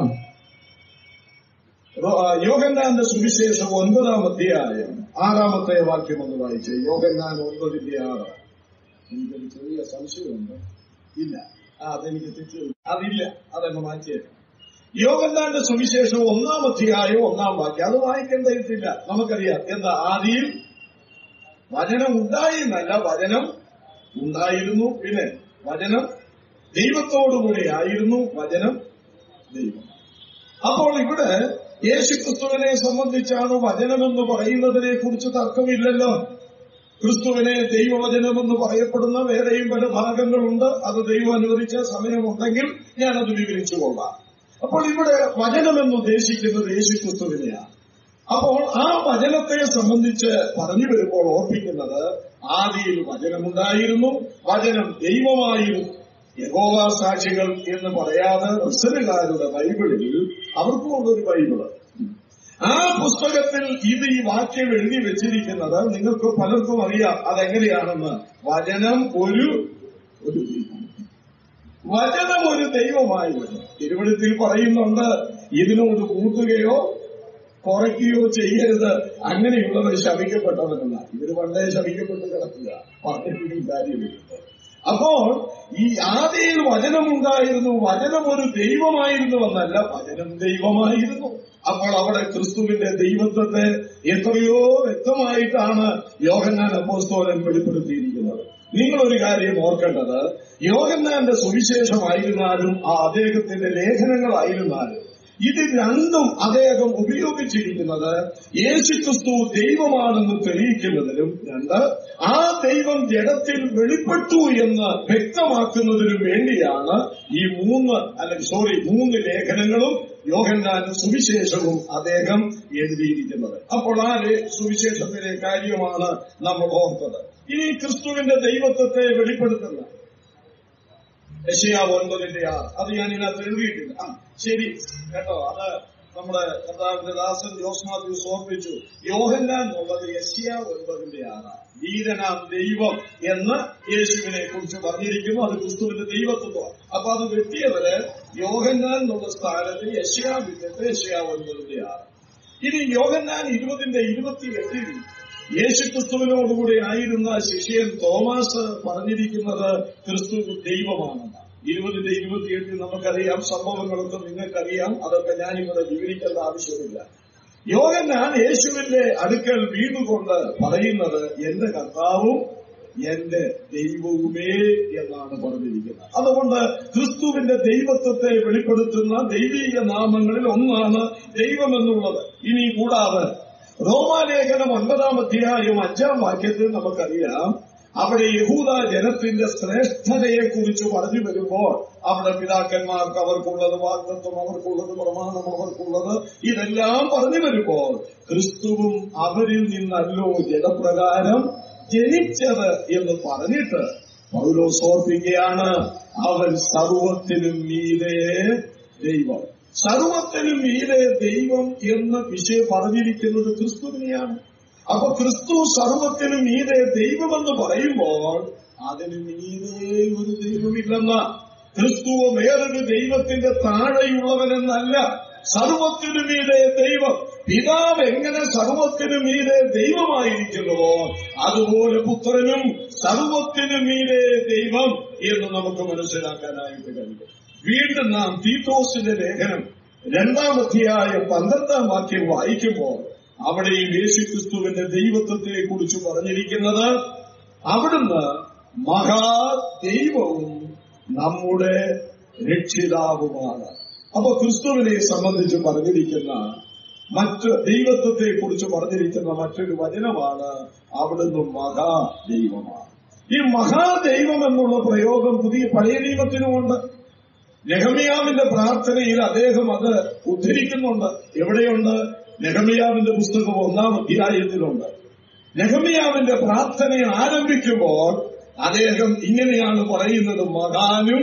റോ- ആ, യോഹന്നാന്റെ സുവിശേഷം ഒൻപതാം അധ്യായം ആറാമത്തെ വാക്യം ഒന്ന് വായിച്ചേ യോഹന്നാൻ ഒൻപതിന്റെ ആറ് എനിക്കൊരു ചെറിയ സംശയമുണ്ട് ഇല്ല ആ, അതെനിക്ക് തെറ്റ് അതില്ല അതങ്ങ് മാറ്റിയേക്കാം യോഗന്നാന്റെ സുവിശേഷം ഒന്നാം അധ്യായം ഒന്നാം വാക്യം അത് വായിക്കേണ്ടതില്ല നമുക്കറിയാം എന്താ ആദിയിൽ വചനം ഉണ്ടായി എന്നല്ല വചനം ഉണ്ടായിരുന്നു പിന്നെ വചനം ദൈവത്തോടുകൂടി ആയിരുന്നു വചനം ദൈവം അപ്പോൾ ഇവിടെ യേശുക്രിസ്തുവിനെ സംബന്ധിച്ചാണ് വചനമെന്ന് പറയുന്നതിനെ കുറിച്ച് തർക്കമില്ലല്ലോ ക്രിസ്തുവിനെ ദൈവവചനമെന്ന് പറയപ്പെടുന്ന വേറെയും പല ഭാഗങ്ങളുണ്ട് അത് ദൈവം അനുവദിച്ച സമയമുണ്ടെങ്കിൽ ഞാനത് വിവരിച്ചു കൊള്ളാം അപ്പോൾ ഇവിടെ വചനമെന്ന് ഉദ്ദേശിക്കുന്നത് യേശുക്രിസ്തുവിനെയാണ് അപ്പോൾ ആ വചനത്തെ സംബന്ധിച്ച് പറഞ്ഞു വരുമ്പോൾ ഓർപ്പിക്കുന്നത് ആദിയിൽ വചനമുണ്ടായിരുന്നു വചനം ദൈവമായിരുന്നു യഹോവ സാക്ഷികൾ എന്ന് പറയാതെ റിസലുകാരുടെ ബൈബിളിൽ അവർക്കും ഉള്ളൊരു ബൈബിള് ആ പുസ്തകത്തിൽ ഇത് ഈ വാക്യം എഴുതി വെച്ചിരിക്കുന്നത് നിങ്ങൾക്ക് പലർക്കും അറിയാം അതെങ്ങനെയാണെന്ന് വചനം ഒരു ഒരു ദൈവം വചനം ഒരു ദൈവമായിരുന്നു തിരുവഴുത്തിൽ പറയുന്നുണ്ട് ഇതിനോട് കൂട്ടുകയോ കുറയ്ക്കുകയോ ചെയ്യരുത് അങ്ങനെയുള്ളവർ ശപിക്കപ്പെട്ടവരെന്ന ഇവര് പണ്ടേ ശപിക്കപ്പെട്ട് കിടക്കുക പറഞ്ഞിട്ടും കാര്യമില്ല അപ്പോൾ ഈ ആദിയിൽ വചനമുണ്ടായിരുന്നു വചനം ഒരു ദൈവമായിരുന്നു എന്നല്ല വചനം ദൈവമായിരുന്നു അപ്പോൾ അവിടെ ക്രിസ്തുവിന്റെ ദൈവത്വത്തെ എത്രയോ വ്യക്തമായിട്ടാണ് യോഹന്നാൻ അപ്പോസ്തോലൻ വെളിപ്പെടുത്തിയിരിക്കുന്നത് നിങ്ങൾ ഒരു കാര്യം ഓർക്കേണ്ടത് യോഹന്നാന്റെ സുവിശേഷമായിരുന്നാലും ആ അദ്ദേഹത്തിന്റെ ലേഖനങ്ങളായിരുന്നാലും ഇത് രണ്ടും അദ്ദേഹം ഉപയോഗിച്ചിരിക്കുന്നത് യേശുക്രിസ്തു ദൈവമാണെന്ന് തെളിയിക്കുന്നതിനും രണ്ട് ആ ദൈവം ജഡത്തിൽ വെളിപ്പെട്ടു എന്ന് വ്യക്തമാക്കുന്നതിനും വേണ്ടിയാണ് ഈ മൂന്ന് അല്ലെങ്കിൽ സോറി മൂന്ന് ലേഖനങ്ങളും യോഹന്നാനും സുവിശേഷവും അദ്ദേഹം എഴുതിയിരിക്കുന്നത് അപ്പോൾ ആ ലേ- സുവിശേഷത്തിലെ കാര്യമാണ് നമ്മൾ ഓർത്തത് ഇനി ക്രിസ്തുവിന്റെ ദൈവത്വത്തെ വെളിപ്പെടുത്തുന്ന യശയാവ് ഒൻപതിന്റെ ആറ് അത് ഞാൻ ഇതിനകത്ത് എഴുതിയിട്ടില്ല ആ ശരി കേട്ടോ അത് നമ്മുടെ കർത്താവിന്റെ ദാസൻ ജോസ് മാത്യൂസ് ഓർപ്പിച്ചു യോഹന്നാൻ എന്നുള്ളത് യശയ ഒൻപതിന്റെ ആറാണ് വീരനാം ദൈവം എന്ന് യേശുവിനെ കുറിച്ച് പറഞ്ഞിരിക്കുന്നു അത് ക്രിസ്തുവിന്റെ ദൈവത്വമാണ് അപ്പൊ അത് വെട്ടിയവര് യോഹന്നാൻ എന്നുള്ള സ്ഥാനത്ത് യശയാ വിട്ടിട്ട് യശയ ഒൻപതിന്റെ ആറ് ഇനി യോഹന്നാൻ ഇരുപതിന്റെ ഇരുപത്തിയെട്ടിൽ യേശുക്രിസ്തുവിനോടുകൂടി ആയിരുന്ന ശിഷ്യൻ തോമാസ് പറഞ്ഞിരിക്കുന്നത് ക്രിസ്തു ദൈവമാണെന്ന് ഇരുപതിന്റെ ഇരുപത്തിയെട്ടിൽ നമുക്കറിയാം സംഭവങ്ങളൊക്കെ നിങ്ങൾക്കറിയാം അതൊക്കെ ഞാനിവിടെ വിവരിക്കേണ്ട ആവശ്യമില്ല യോഹന്നാൻ യേശുവിന്റെ അടുക്കൽ വീണുകൊണ്ട് പറയുന്നത് എന്റെ കർത്താവും എന്റെ ദൈവവുമേ എന്നാണ് പറഞ്ഞിരിക്കുന്നത് അതുകൊണ്ട് ക്രിസ്തുവിന്റെ ദൈവത്വത്തെ വെളിപ്പെടുത്തുന്ന ദൈവീക നാമങ്ങളിൽ ഒന്നാണ് ദൈവമെന്നുള്ളത് ഇനി കൂടാതെ റോമാലേഖനം ഒൻപതാം അധ്യായം അഞ്ചാം വാക്യത്തിൽ നമുക്കറിയാം അവിടെ യഹൂദ ജനത്തിന്റെ ശ്രേഷ്ഠതയെ കുറിച്ച് പറഞ്ഞു വരുമ്പോൾ അവിടെ പിതാക്കന്മാർക്ക് അവർക്കുള്ളത് വാഗ്ദത്വം അവർക്കുള്ളത് പ്രമാണം അവർക്കുള്ളത് ഇതെല്ലാം പറഞ്ഞു വരുമ്പോൾ ക്രിസ്തുവും അവരിൽ നിന്നല്ലോ ജനപ്രകാരം ജനിച്ചത് എന്ന് പറഞ്ഞിട്ട് പൗലോസ് ഓർപ്പിക്കുകയാണ് അവൻ സർവത്തിനും മീതെ ദൈവം സർവത്തിനും മീതെ ദൈവം എന്ന് വിഷയം പറഞ്ഞിരിക്കുന്നത് ക്രിസ്തുവിനെയാണ് അപ്പൊ ക്രിസ്തു സർവത്തിനും മീതെ ദൈവമെന്ന് പറയുമ്പോൾ അതിന് മീതെ ഒരു ദൈവമില്ലെന്ന ക്രിസ്തുവോ വേറൊരു ദൈവത്തിന്റെ താഴെയുള്ളവനെന്നല്ല സർവത്തിനു മീതെ ദൈവം പിതാവ് എങ്ങനെ സർവത്തിനു മീതെ ദൈവമായിരിക്കുന്നുവോ അതുപോലെ പുത്രനും സർവത്തിനു മീതെ ദൈവം എന്ന് നമുക്ക് മനസ്സിലാക്കാനായിട്ട് കഴിയും വീണ്ടും നാം തീത്തോസിന്റെ ലേഖനം രണ്ടാം അധ്യായം പന്ത്രണ്ടാം വാക്യം വായിക്കുമ്പോൾ അവിടെയും യേശുക്രിസ്തുവിന്റെ ദൈവത്വത്തെ കുറിച്ച് പറഞ്ഞിരിക്കുന്നത് അവിടുന്ന് മഹാദൈവവും നമ്മുടെ രക്ഷിതാവുമാണ് അപ്പൊ ക്രിസ്തുവിനെ സംബന്ധിച്ച് പറഞ്ഞിരിക്കുന്ന മറ്റ് ദൈവത്വത്തെ കുറിച്ച് പറഞ്ഞിരിക്കുന്ന മറ്റൊരു വചനമാണ് അവിടുന്ന് മഹാദൈവമാണ് ഈ മഹാദൈവം എന്നുള്ള പ്രയോഗം പുതിയ പഴയ നിയമത്തിനുമുണ്ട് നെഹമിയാവിന്റെ പ്രാർത്ഥനയിൽ അദ്ദേഹം അത് ഉദ്ധരിക്കുന്നുണ്ട് എവിടെയുണ്ട് നെഹമിയാവിന്റെ പുസ്തകം ഒന്നാം അധ്യായത്തിലുണ്ട് നെഹമിയാവിന്റെ പ്രാർത്ഥന ആരംഭിക്കുമ്പോൾ അദ്ദേഹം ഇങ്ങനെയാണ് പറയുന്നത് മകാനും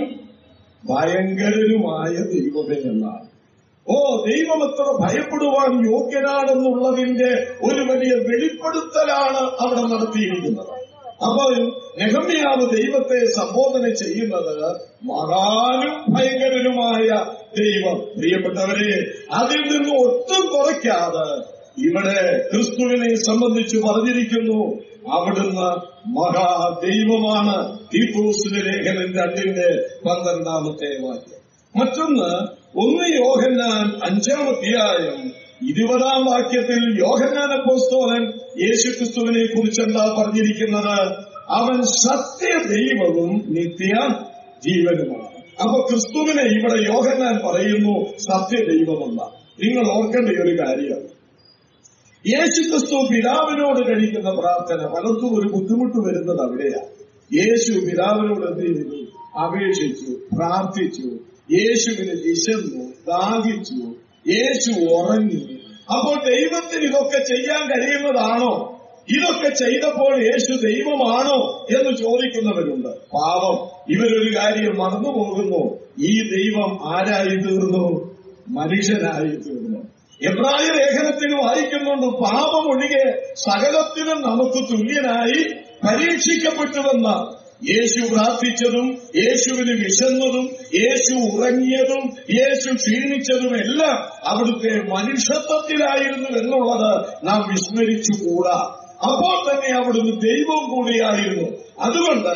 ഭയങ്കരനുമായ ദൈവമേ എന്നാണ് ഓ ദൈവം എത്ര ഭയപ്പെടുവാൻ യോഗ്യനാണെന്നുള്ളതിന്റെ ഒരു വലിയ വെളിപ്പെടുത്തലാണ് അവിടെ നടത്തിയിരിക്കുന്നത് അപ്പോൾ നെഹമ്യാവ് ദൈവത്തെ സംബോധന ചെയ്യുന്നത് മഹാനും ഭയങ്കരനുമായ ദൈവം പ്രിയപ്പെട്ടവരെ അതിൽ നിന്ന് ഒട്ടും കുറയ്ക്കാതെ ഇവിടെ ക്രിസ്തുവിനെ സംബന്ധിച്ച് പറഞ്ഞിരിക്കുന്നു അവിടുന്ന് മഹാദൈവമാണ് തീപ്പൂസിന്റെ ലേഖനം രണ്ടിന്റെ പന്ത്രണ്ടാമത്തെ വാക്യം മറ്റൊന്ന് ഒന്ന് യോഹന്നാൻ അഞ്ചാം അധ്യായം ഇരുപതാം വാക്യത്തിൽ യോഹന്നാൻ അപ്പോസ്തോലൻ യേശുക്രിസ്തുവിനെ കുറിച്ച് എന്താ പറഞ്ഞിരിക്കുന്നത് അവൻ സത്യദൈവവും നിത്യ ജീവനുമാണ് അപ്പൊ ക്രിസ്തുവിനെ ഇവിടെ യോഹന്നാൻ പറയുന്നു സത്യദൈവമെന്ന നിങ്ങൾ ഓർക്കേണ്ട ഒരു കാര്യം യേശുക്രിസ്തു പിതാവിനോട് കഴിക്കുന്ന പ്രാർത്ഥന പലർക്കും ഒരു ബുദ്ധിമുട്ട് വരുന്നത് അവിടെയാ യേശു പിതാവിനോട് എന്ത് ചെയ്തു അപേക്ഷിച്ചു പ്രാർത്ഥിച്ചു യേശുവിന് വിശന്നു ദാഹിച്ചു യേശു ഉറങ്ങി അപ്പോൾ ദൈവത്തിന് ഇതൊക്കെ ചെയ്യാൻ കഴിയുന്നതാണോ ഇതൊക്കെ ചെയ്തപ്പോൾ യേശു ദൈവമാണോ എന്ന് ചോദിക്കുന്നവരുണ്ട് പാവം ഇവരൊരു കാര്യം മറന്നു പോകുന്നു ഈ ദൈവം ആരായി തീർന്നു മനുഷ്യനായി തീർന്നു എബ്രായ ലേഖനത്തിൽ വായിക്കുന്നുണ്ട് പാപം ഒഴികെ സകലത്തിനും നമുക്ക് തുല്യനായി പരീക്ഷിക്കപ്പെട്ടുവെന്ന യേശു പ്രാർത്ഥിച്ചതും യേശുവിന് വിശന്നതും യേശു ഉറങ്ങിയതും യേശു ക്ഷീണിച്ചതും എല്ലാം അവിടുത്തെ മനുഷ്യത്വത്തിലായിരുന്നു എന്നുള്ളത് നാം വിസ്മരിച്ചുകൂടാ അപ്പോൾ തന്നെ അവിടുന്ന് ദൈവം കൂടിയായിരുന്നു അതുകൊണ്ട്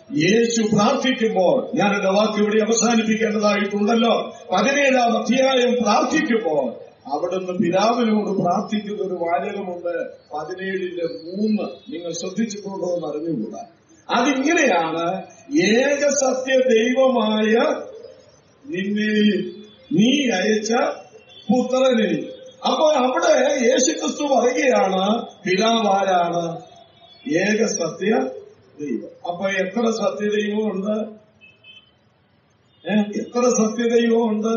യേശു പ്രാർത്ഥിക്കുമ്പോൾ ഞാൻ എന്റെ വാക്ക് ഇവിടെ അവസാനിപ്പിക്കേണ്ടതായിട്ടുണ്ടല്ലോ പതിനേഴാം അധ്യായം പ്രാർത്ഥിക്കുമ്പോൾ അവിടുന്ന് പിതാവിനോട് പ്രാർത്ഥിക്കുന്ന ഒരു വാചകമുണ്ട് പതിനേഴിന്റെ മൂന്ന് നിങ്ങൾ ശ്രദ്ധിച്ചിട്ടുണ്ടോ എന്ന് അറിഞ്ഞുകൂടാ അതിങ്ങനെയാണ് ഏക സത്യ ദൈവമായ നിന്നെയും നീ അയച്ച പുത്രനെയും അപ്പൊ അവിടെ യേശുക്രിസ്തു പറയുകയാണ് പിതാവ് ആരാണ് ഏക സത്യ ദൈവം അപ്പൊ എത്ര സത്യദൈവമുണ്ട് ഏ? എത്ര സത്യദൈവമുണ്ട്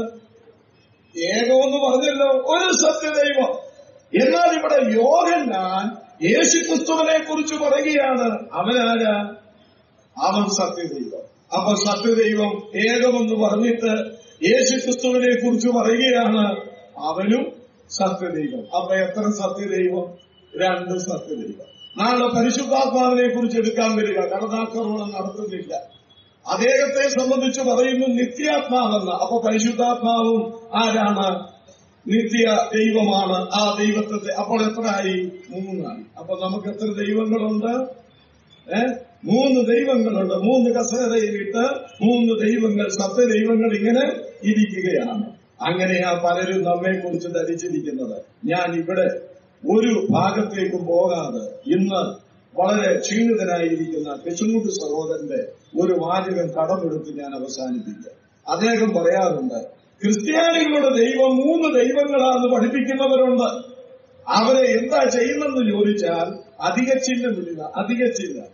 ഏകമെന്ന് പറഞ്ഞല്ലോ ഒരു സത്യദൈവം എന്നാൽ ഇവിടെ യോഹന്നാൻ യേശുക്രിസ്തുവിനെ കുറിച്ച് പറയുകയാണ് അവനാരാ അവൻ സത്യദൈവം അപ്പൊ സത്യദൈവം ഏകമെന്ന് പറഞ്ഞിട്ട് യേശുക്രിസ്തുവിനെ കുറിച്ച് പറയുകയാണ് അവനും സത്യദൈവം അപ്പൊ എത്ര സത്യദൈവം രണ്ട് സത്യദൈവം നാളെ പരിശുദ്ധാത്മാവിനെ കുറിച്ച് എടുക്കാൻ വരിക കടന്നാക്രമണം നടത്തുന്നില്ല അദ്ദേഹത്തെ സംബന്ധിച്ച് പറയുന്നു നിത്യാത്മാവെന്ന് അപ്പൊ പരിശുദ്ധാത്മാവും ആരാണ് നിത്യ ദൈവമാണ് ആ ദൈവത്തെ അപ്പോൾ എത്രയായി മൂന്നായി അപ്പൊ നമുക്ക് എത്ര ദൈവങ്ങളുണ്ട് ഏ മൂന്ന് ദൈവങ്ങളുണ്ട് മൂന്ന് കസേരയിലിട്ട് മൂന്ന് ദൈവങ്ങൾ സത്യ ദൈവങ്ങൾ ഇങ്ങനെ ഇരിക്കുകയാണ് അങ്ങനെയാ പലരും നമ്മെ കുറിച്ച് ധരിച്ചിരിക്കുന്നത് ഞാൻ ഇവിടെ ഒരു ഭാഗത്തേക്കും പോകാതെ ഇന്ന് വളരെ ക്ഷീണിതനായിരിക്കുന്ന കൃഷ്ണൂട്ട് സഹോദരന്റെ ഒരു വാചകം കടമെടുത്ത് ഞാൻ അവസാനിപ്പിക്കാം അദ്ദേഹം പറയാറുണ്ട് ക്രിസ്ത്യാനികളുടെ ദൈവം മൂന്ന് ദൈവങ്ങളാന്ന് പഠിപ്പിക്കുന്നവരുണ്ട് അവരെ എന്താ ചെയ്യുന്നെന്ന് ചോദിച്ചാൽ അധിക ചിഹ്നമില്ല അധിക ചിഹ്നം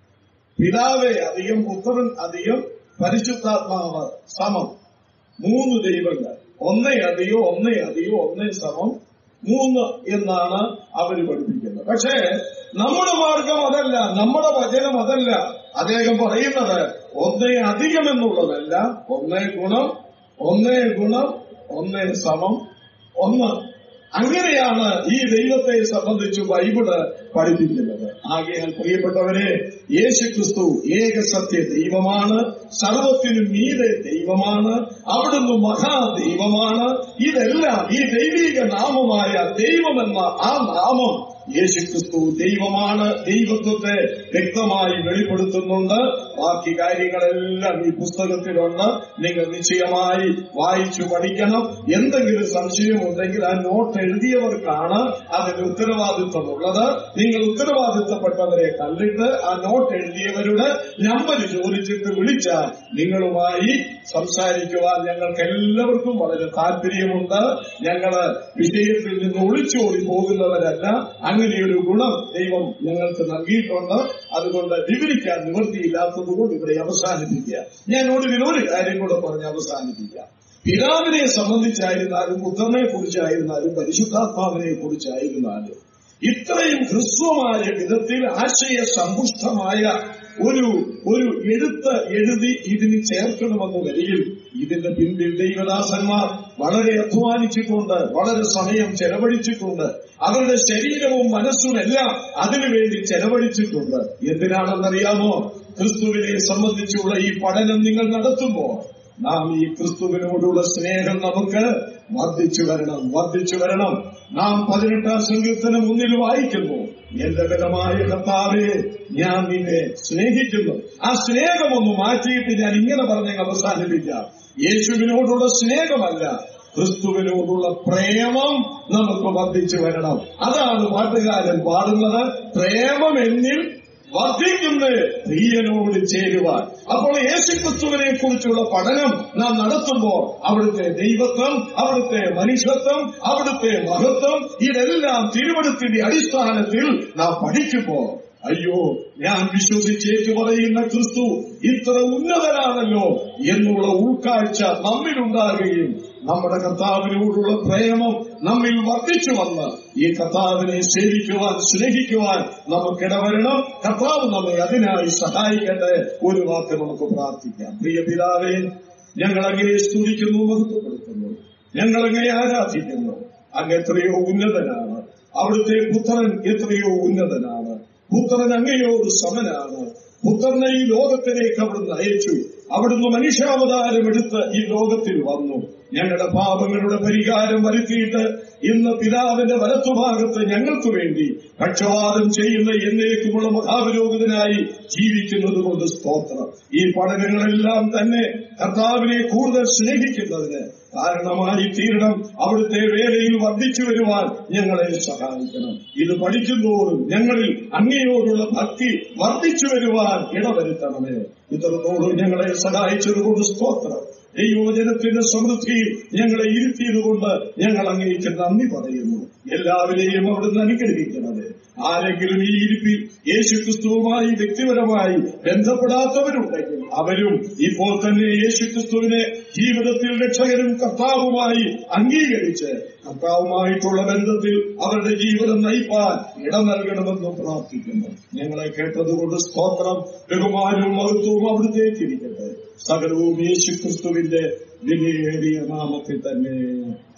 പിതാവെ അധികം പുത്രൻ അധികം പരിശുദ്ധാത്മാവ് സമം മൂന്ന് ദൈവങ്ങൾ ഒന്നേ അധികം ഒന്നേ അധികം ഒന്നേ സമം മൂന്ന് എന്നാണ് അവര് പഠിപ്പിക്കുന്നത് പക്ഷേ നമ്മുടെ മാർഗം അതല്ല നമ്മുടെ വചനം അതല്ല അദ്ദേഹം പറയുന്നത് ഒന്നേ അധികം എന്നുള്ളതല്ല ഒന്നേ ഗുണം ഒന്നേ ഗുണം ഒന്നേ സമം ഒന്ന് അങ്ങനെയാണ് ഈ ദൈവത്തെ സംബന്ധിച്ച് ബൈബിള് പഠിപ്പിക്കുന്നത് ആകയാൽ പ്രിയപ്പെട്ടവരെ യേശുക്രിസ്തു ഏകസത്യ ദൈവമാണ് സർവത്തിനും മീതെ ദൈവമാണ് അവിടുന്ന് മഹാദൈവമാണ് ഇതെല്ലാം ഈ ദൈവിക നാമമായ ദൈവമെന്ന ആ നാമം യേശുക്രിസ്തു ദൈവമാണ് ദൈവത്വത്തെ വ്യക്തമായി വെളിപ്പെടുത്തുന്നുണ്ട് ബാക്കി കാര്യങ്ങളെല്ലാം ഈ പുസ്തകത്തിലുണ്ട് നിങ്ങൾ നിശ്ചയമായി വായിച്ചു പഠിക്കണം എന്തെങ്കിലും സംശയമുണ്ടെങ്കിൽ ആ നോട്ട് എഴുതിയവർക്കാണ് അതിന് ഉത്തരവാദിത്വമുള്ളത് നിങ്ങൾ ഉത്തരവാദിത്വപ്പെട്ടവരെ കണ്ടിട്ട് ആ നോട്ട് എഴുതിയവരുടെ നമ്പർ ചോദിച്ചിട്ട് വിളിച്ചാൽ നിങ്ങളുമായി സംസാരിക്കുവാൻ ഞങ്ങൾക്ക് എല്ലാവർക്കും വളരെ താല്പര്യമുണ്ട് ഞങ്ങള് വിഷയത്തിൽ നിന്ന് ഒളിച്ചോടി പോകുന്നവരല്ല അങ്ങനെയൊരു ഗുണം ദൈവം ഞങ്ങൾക്ക് നൽകിയിട്ടുണ്ട് അതുകൊണ്ട് വിവരിക്കാൻ നിവൃത്തിയില്ലാത്തത് കൊണ്ട് ഇവിടെ അവസാനിപ്പിക്കുക ഞാൻ ഒടുവിൽ ഒരു കാര്യം കൂടെ പറഞ്ഞ് അവസാനിപ്പിക്കാം പിതാവിനെ സംബന്ധിച്ചായിരുന്നാലും പുത്രനെ കുറിച്ചായിരുന്നാലും പരിശുദ്ധാത്മാവിനെ കുറിച്ചായിരുന്നാലും ഇത്രയും ഹ്രസ്വമായ വിധത്തിൽ ആശയ സമ്പുഷ്ടമായ ഒരു ഒരു എഴുത്ത് എഴുതി ഇതിന് ചേർക്കണമെന്ന് വരികിൽ ഇതിന്റെ പിന്നിൽ ദൈവദാസന്മാർ വളരെ അധ്വാനിച്ചിട്ടുണ്ട് വളരെ സമയം ചെലവഴിച്ചിട്ടുണ്ട് അവരുടെ ശരീരവും മനസ്സും എല്ലാം അതിനുവേണ്ടി ചെലവഴിച്ചിട്ടുണ്ട് എന്തിനാണെന്നറിയാമോ ക്രിസ്തുവിനെ സംബന്ധിച്ചുള്ള ഈ പഠനം നിങ്ങൾ നടത്തുമ്പോൾ നാം ഈ ക്രിസ്തുവിനോടുള്ള സ്നേഹം നമുക്ക് വർദ്ധിച്ചു വരണം വർദ്ധിച്ചു വരണം നാം പതിനെട്ടാം സങ്കീർത്തനം മുന്നിൽ വായിക്കുന്നു എന്റെ ബലമായ കർത്താവെ ഞാൻ നിന്നെ സ്നേഹിക്കുന്നു ആ സ്നേഹമൊന്ന് മാറ്റിയിട്ട് ഞാൻ ഇങ്ങനെ പറഞ്ഞ് അവസാനിപ്പിക്കാം യേശുവിനോടുള്ള സ്നേഹമല്ല ക്രിസ്തുവിനോടുള്ള പ്രേമം നമുക്ക് വർദ്ധിച്ചു വരണം അതാണ് പാട്ടുകാരൻ പാടുന്നത് പ്രേമം എന്നിൽ വർദ്ധിക്കുന്ന പ്രിയനോട് ചേരുവാൻ അപ്പോൾ യേശുക്രിസ്തുവിനെ കുറിച്ചുള്ള പഠനം നാം നടത്തുമ്പോൾ അവിടുത്തെ ദൈവത്വം അവിടുത്തെ മനുഷ്യത്വം അവിടുത്തെ മഹത്വം ഇതെല്ലാം തിരുവനന്തപുരത്തിന്റെ അടിസ്ഥാനത്തിൽ നാം പഠിക്കുമ്പോൾ അയ്യോ ഞാൻ വിശ്വസിച്ചേക്ക് പറയുന്ന ക്രിസ്തു ഇത്ര ഉന്നതനാണല്ലോ എന്നുള്ള ഉൾക്കാഴ്ച നമ്മിലുണ്ടാകുകയും നമ്മുടെ കർത്താവിനോടുള്ള പ്രേമം നമ്മിൽ വർദ്ധിച്ചു വന്ന് ഈ കർത്താവിനെ സേവിക്കുവാൻ സ്നേഹിക്കുവാൻ നമുക്കിടവരണം കർത്താവ് നമ്മെ അതിനായി സഹായിക്കട്ടെ ഒരു വാക്ക് നമുക്ക് പ്രാർത്ഥിക്കാം പ്രിയ പിതാവേ ഞങ്ങൾ അങ്ങയെ സ്തുതിക്കുന്നു മഹത്വപ്പെടുത്തുന്നു ഞങ്ങൾ അങ്ങയെ ആരാധിക്കുന്നു അങ്ങ് എത്രയോ ഉന്നതനാണ് അവിടുത്തെ പുത്രൻ എത്രയോ ഉന്നതനാണ് പുത്രൻ അങ്ങയോട് സമനാണ് പുത്രനെ ഈ ലോകത്തിലേക്ക് അവിടുന്ന് അയച്ചു അവിടുന്ന് മനുഷ്യാവതാരം എടുത്ത് ഈ ലോകത്തിൽ വന്നു ഞങ്ങളുടെ പാപങ്ങളുടെ പരിഹാരം വരുത്തിയിട്ട് ഇന്ന് പിതാവിന്റെ വലത്തുഭാഗത്ത് ഞങ്ങൾക്ക് വേണ്ടി പക്ഷപാതം ചെയ്യുന്ന എന്നേക്കുമുള്ള മഹാപുരോഗതനായി ജീവിക്കുന്നത് കൊണ്ട് സ്തോത്രം ഈ പഠനങ്ങളെല്ലാം തന്നെ കർത്താവിനെ കൂടുതൽ സ്നേഹിക്കുന്നതിന് കാരണമായി തീരണം അവിടുത്തെ വേലയിൽ വർദ്ധിച്ചു വരുവാൻ ഞങ്ങളെ സഹായിക്കണം ഇത് പഠിക്കുന്തോറും ഞങ്ങളിൽ അങ്ങയോടുള്ള ഭക്തി വർദ്ധിച്ചു വരുവാൻ ഇടവരുത്തണമേ ഇത്രത്തോളം ഞങ്ങളെ സഹായിച്ചതുകൊണ്ട് സ്തോത്രം ദൈവവചനത്തിന്റെ സമൃദ്ധിയിൽ ഞങ്ങളെ ഇരുത്തിയതുകൊണ്ട് ഞങ്ങൾ അങ്ങേക്ക് നന്ദി പറയുന്നു എല്ലാവരെയും അവിടുന്ന് അനുഗ്രഹിക്കണമേ ആരെങ്കിലും ഈ ഇരിപ്പിൽ യേശുക്രിസ്തുവുമായി വ്യക്തിപരമായി ബന്ധപ്പെടാത്തവരുണ്ടെങ്കിൽ അവരും ഇപ്പോൾ തന്നെ യേശുക്രിസ്തുവിനെ ജീവിതത്തിൽ രക്ഷകരും കർത്താവുമായി അംഗീകരിച്ച് കർത്താവുമായിട്ടുള്ള ബന്ധത്തിൽ അവരുടെ ജീവിതം നയിപ്പാൻ ഇടം നൽകണമെന്ന് പ്രാർത്ഥിക്കുന്നു ഞങ്ങളെ കേട്ടതുകൊണ്ട് സ്തോത്രം ബഹുമാനവും മഹത്വവും അവിടുത്തേക്ക് ഇരിക്കട്ടെ സകലവും യേശുക്രിസ്തുവിന്റെ വിലയേറിയ നാമത്തിൽ തന്നെ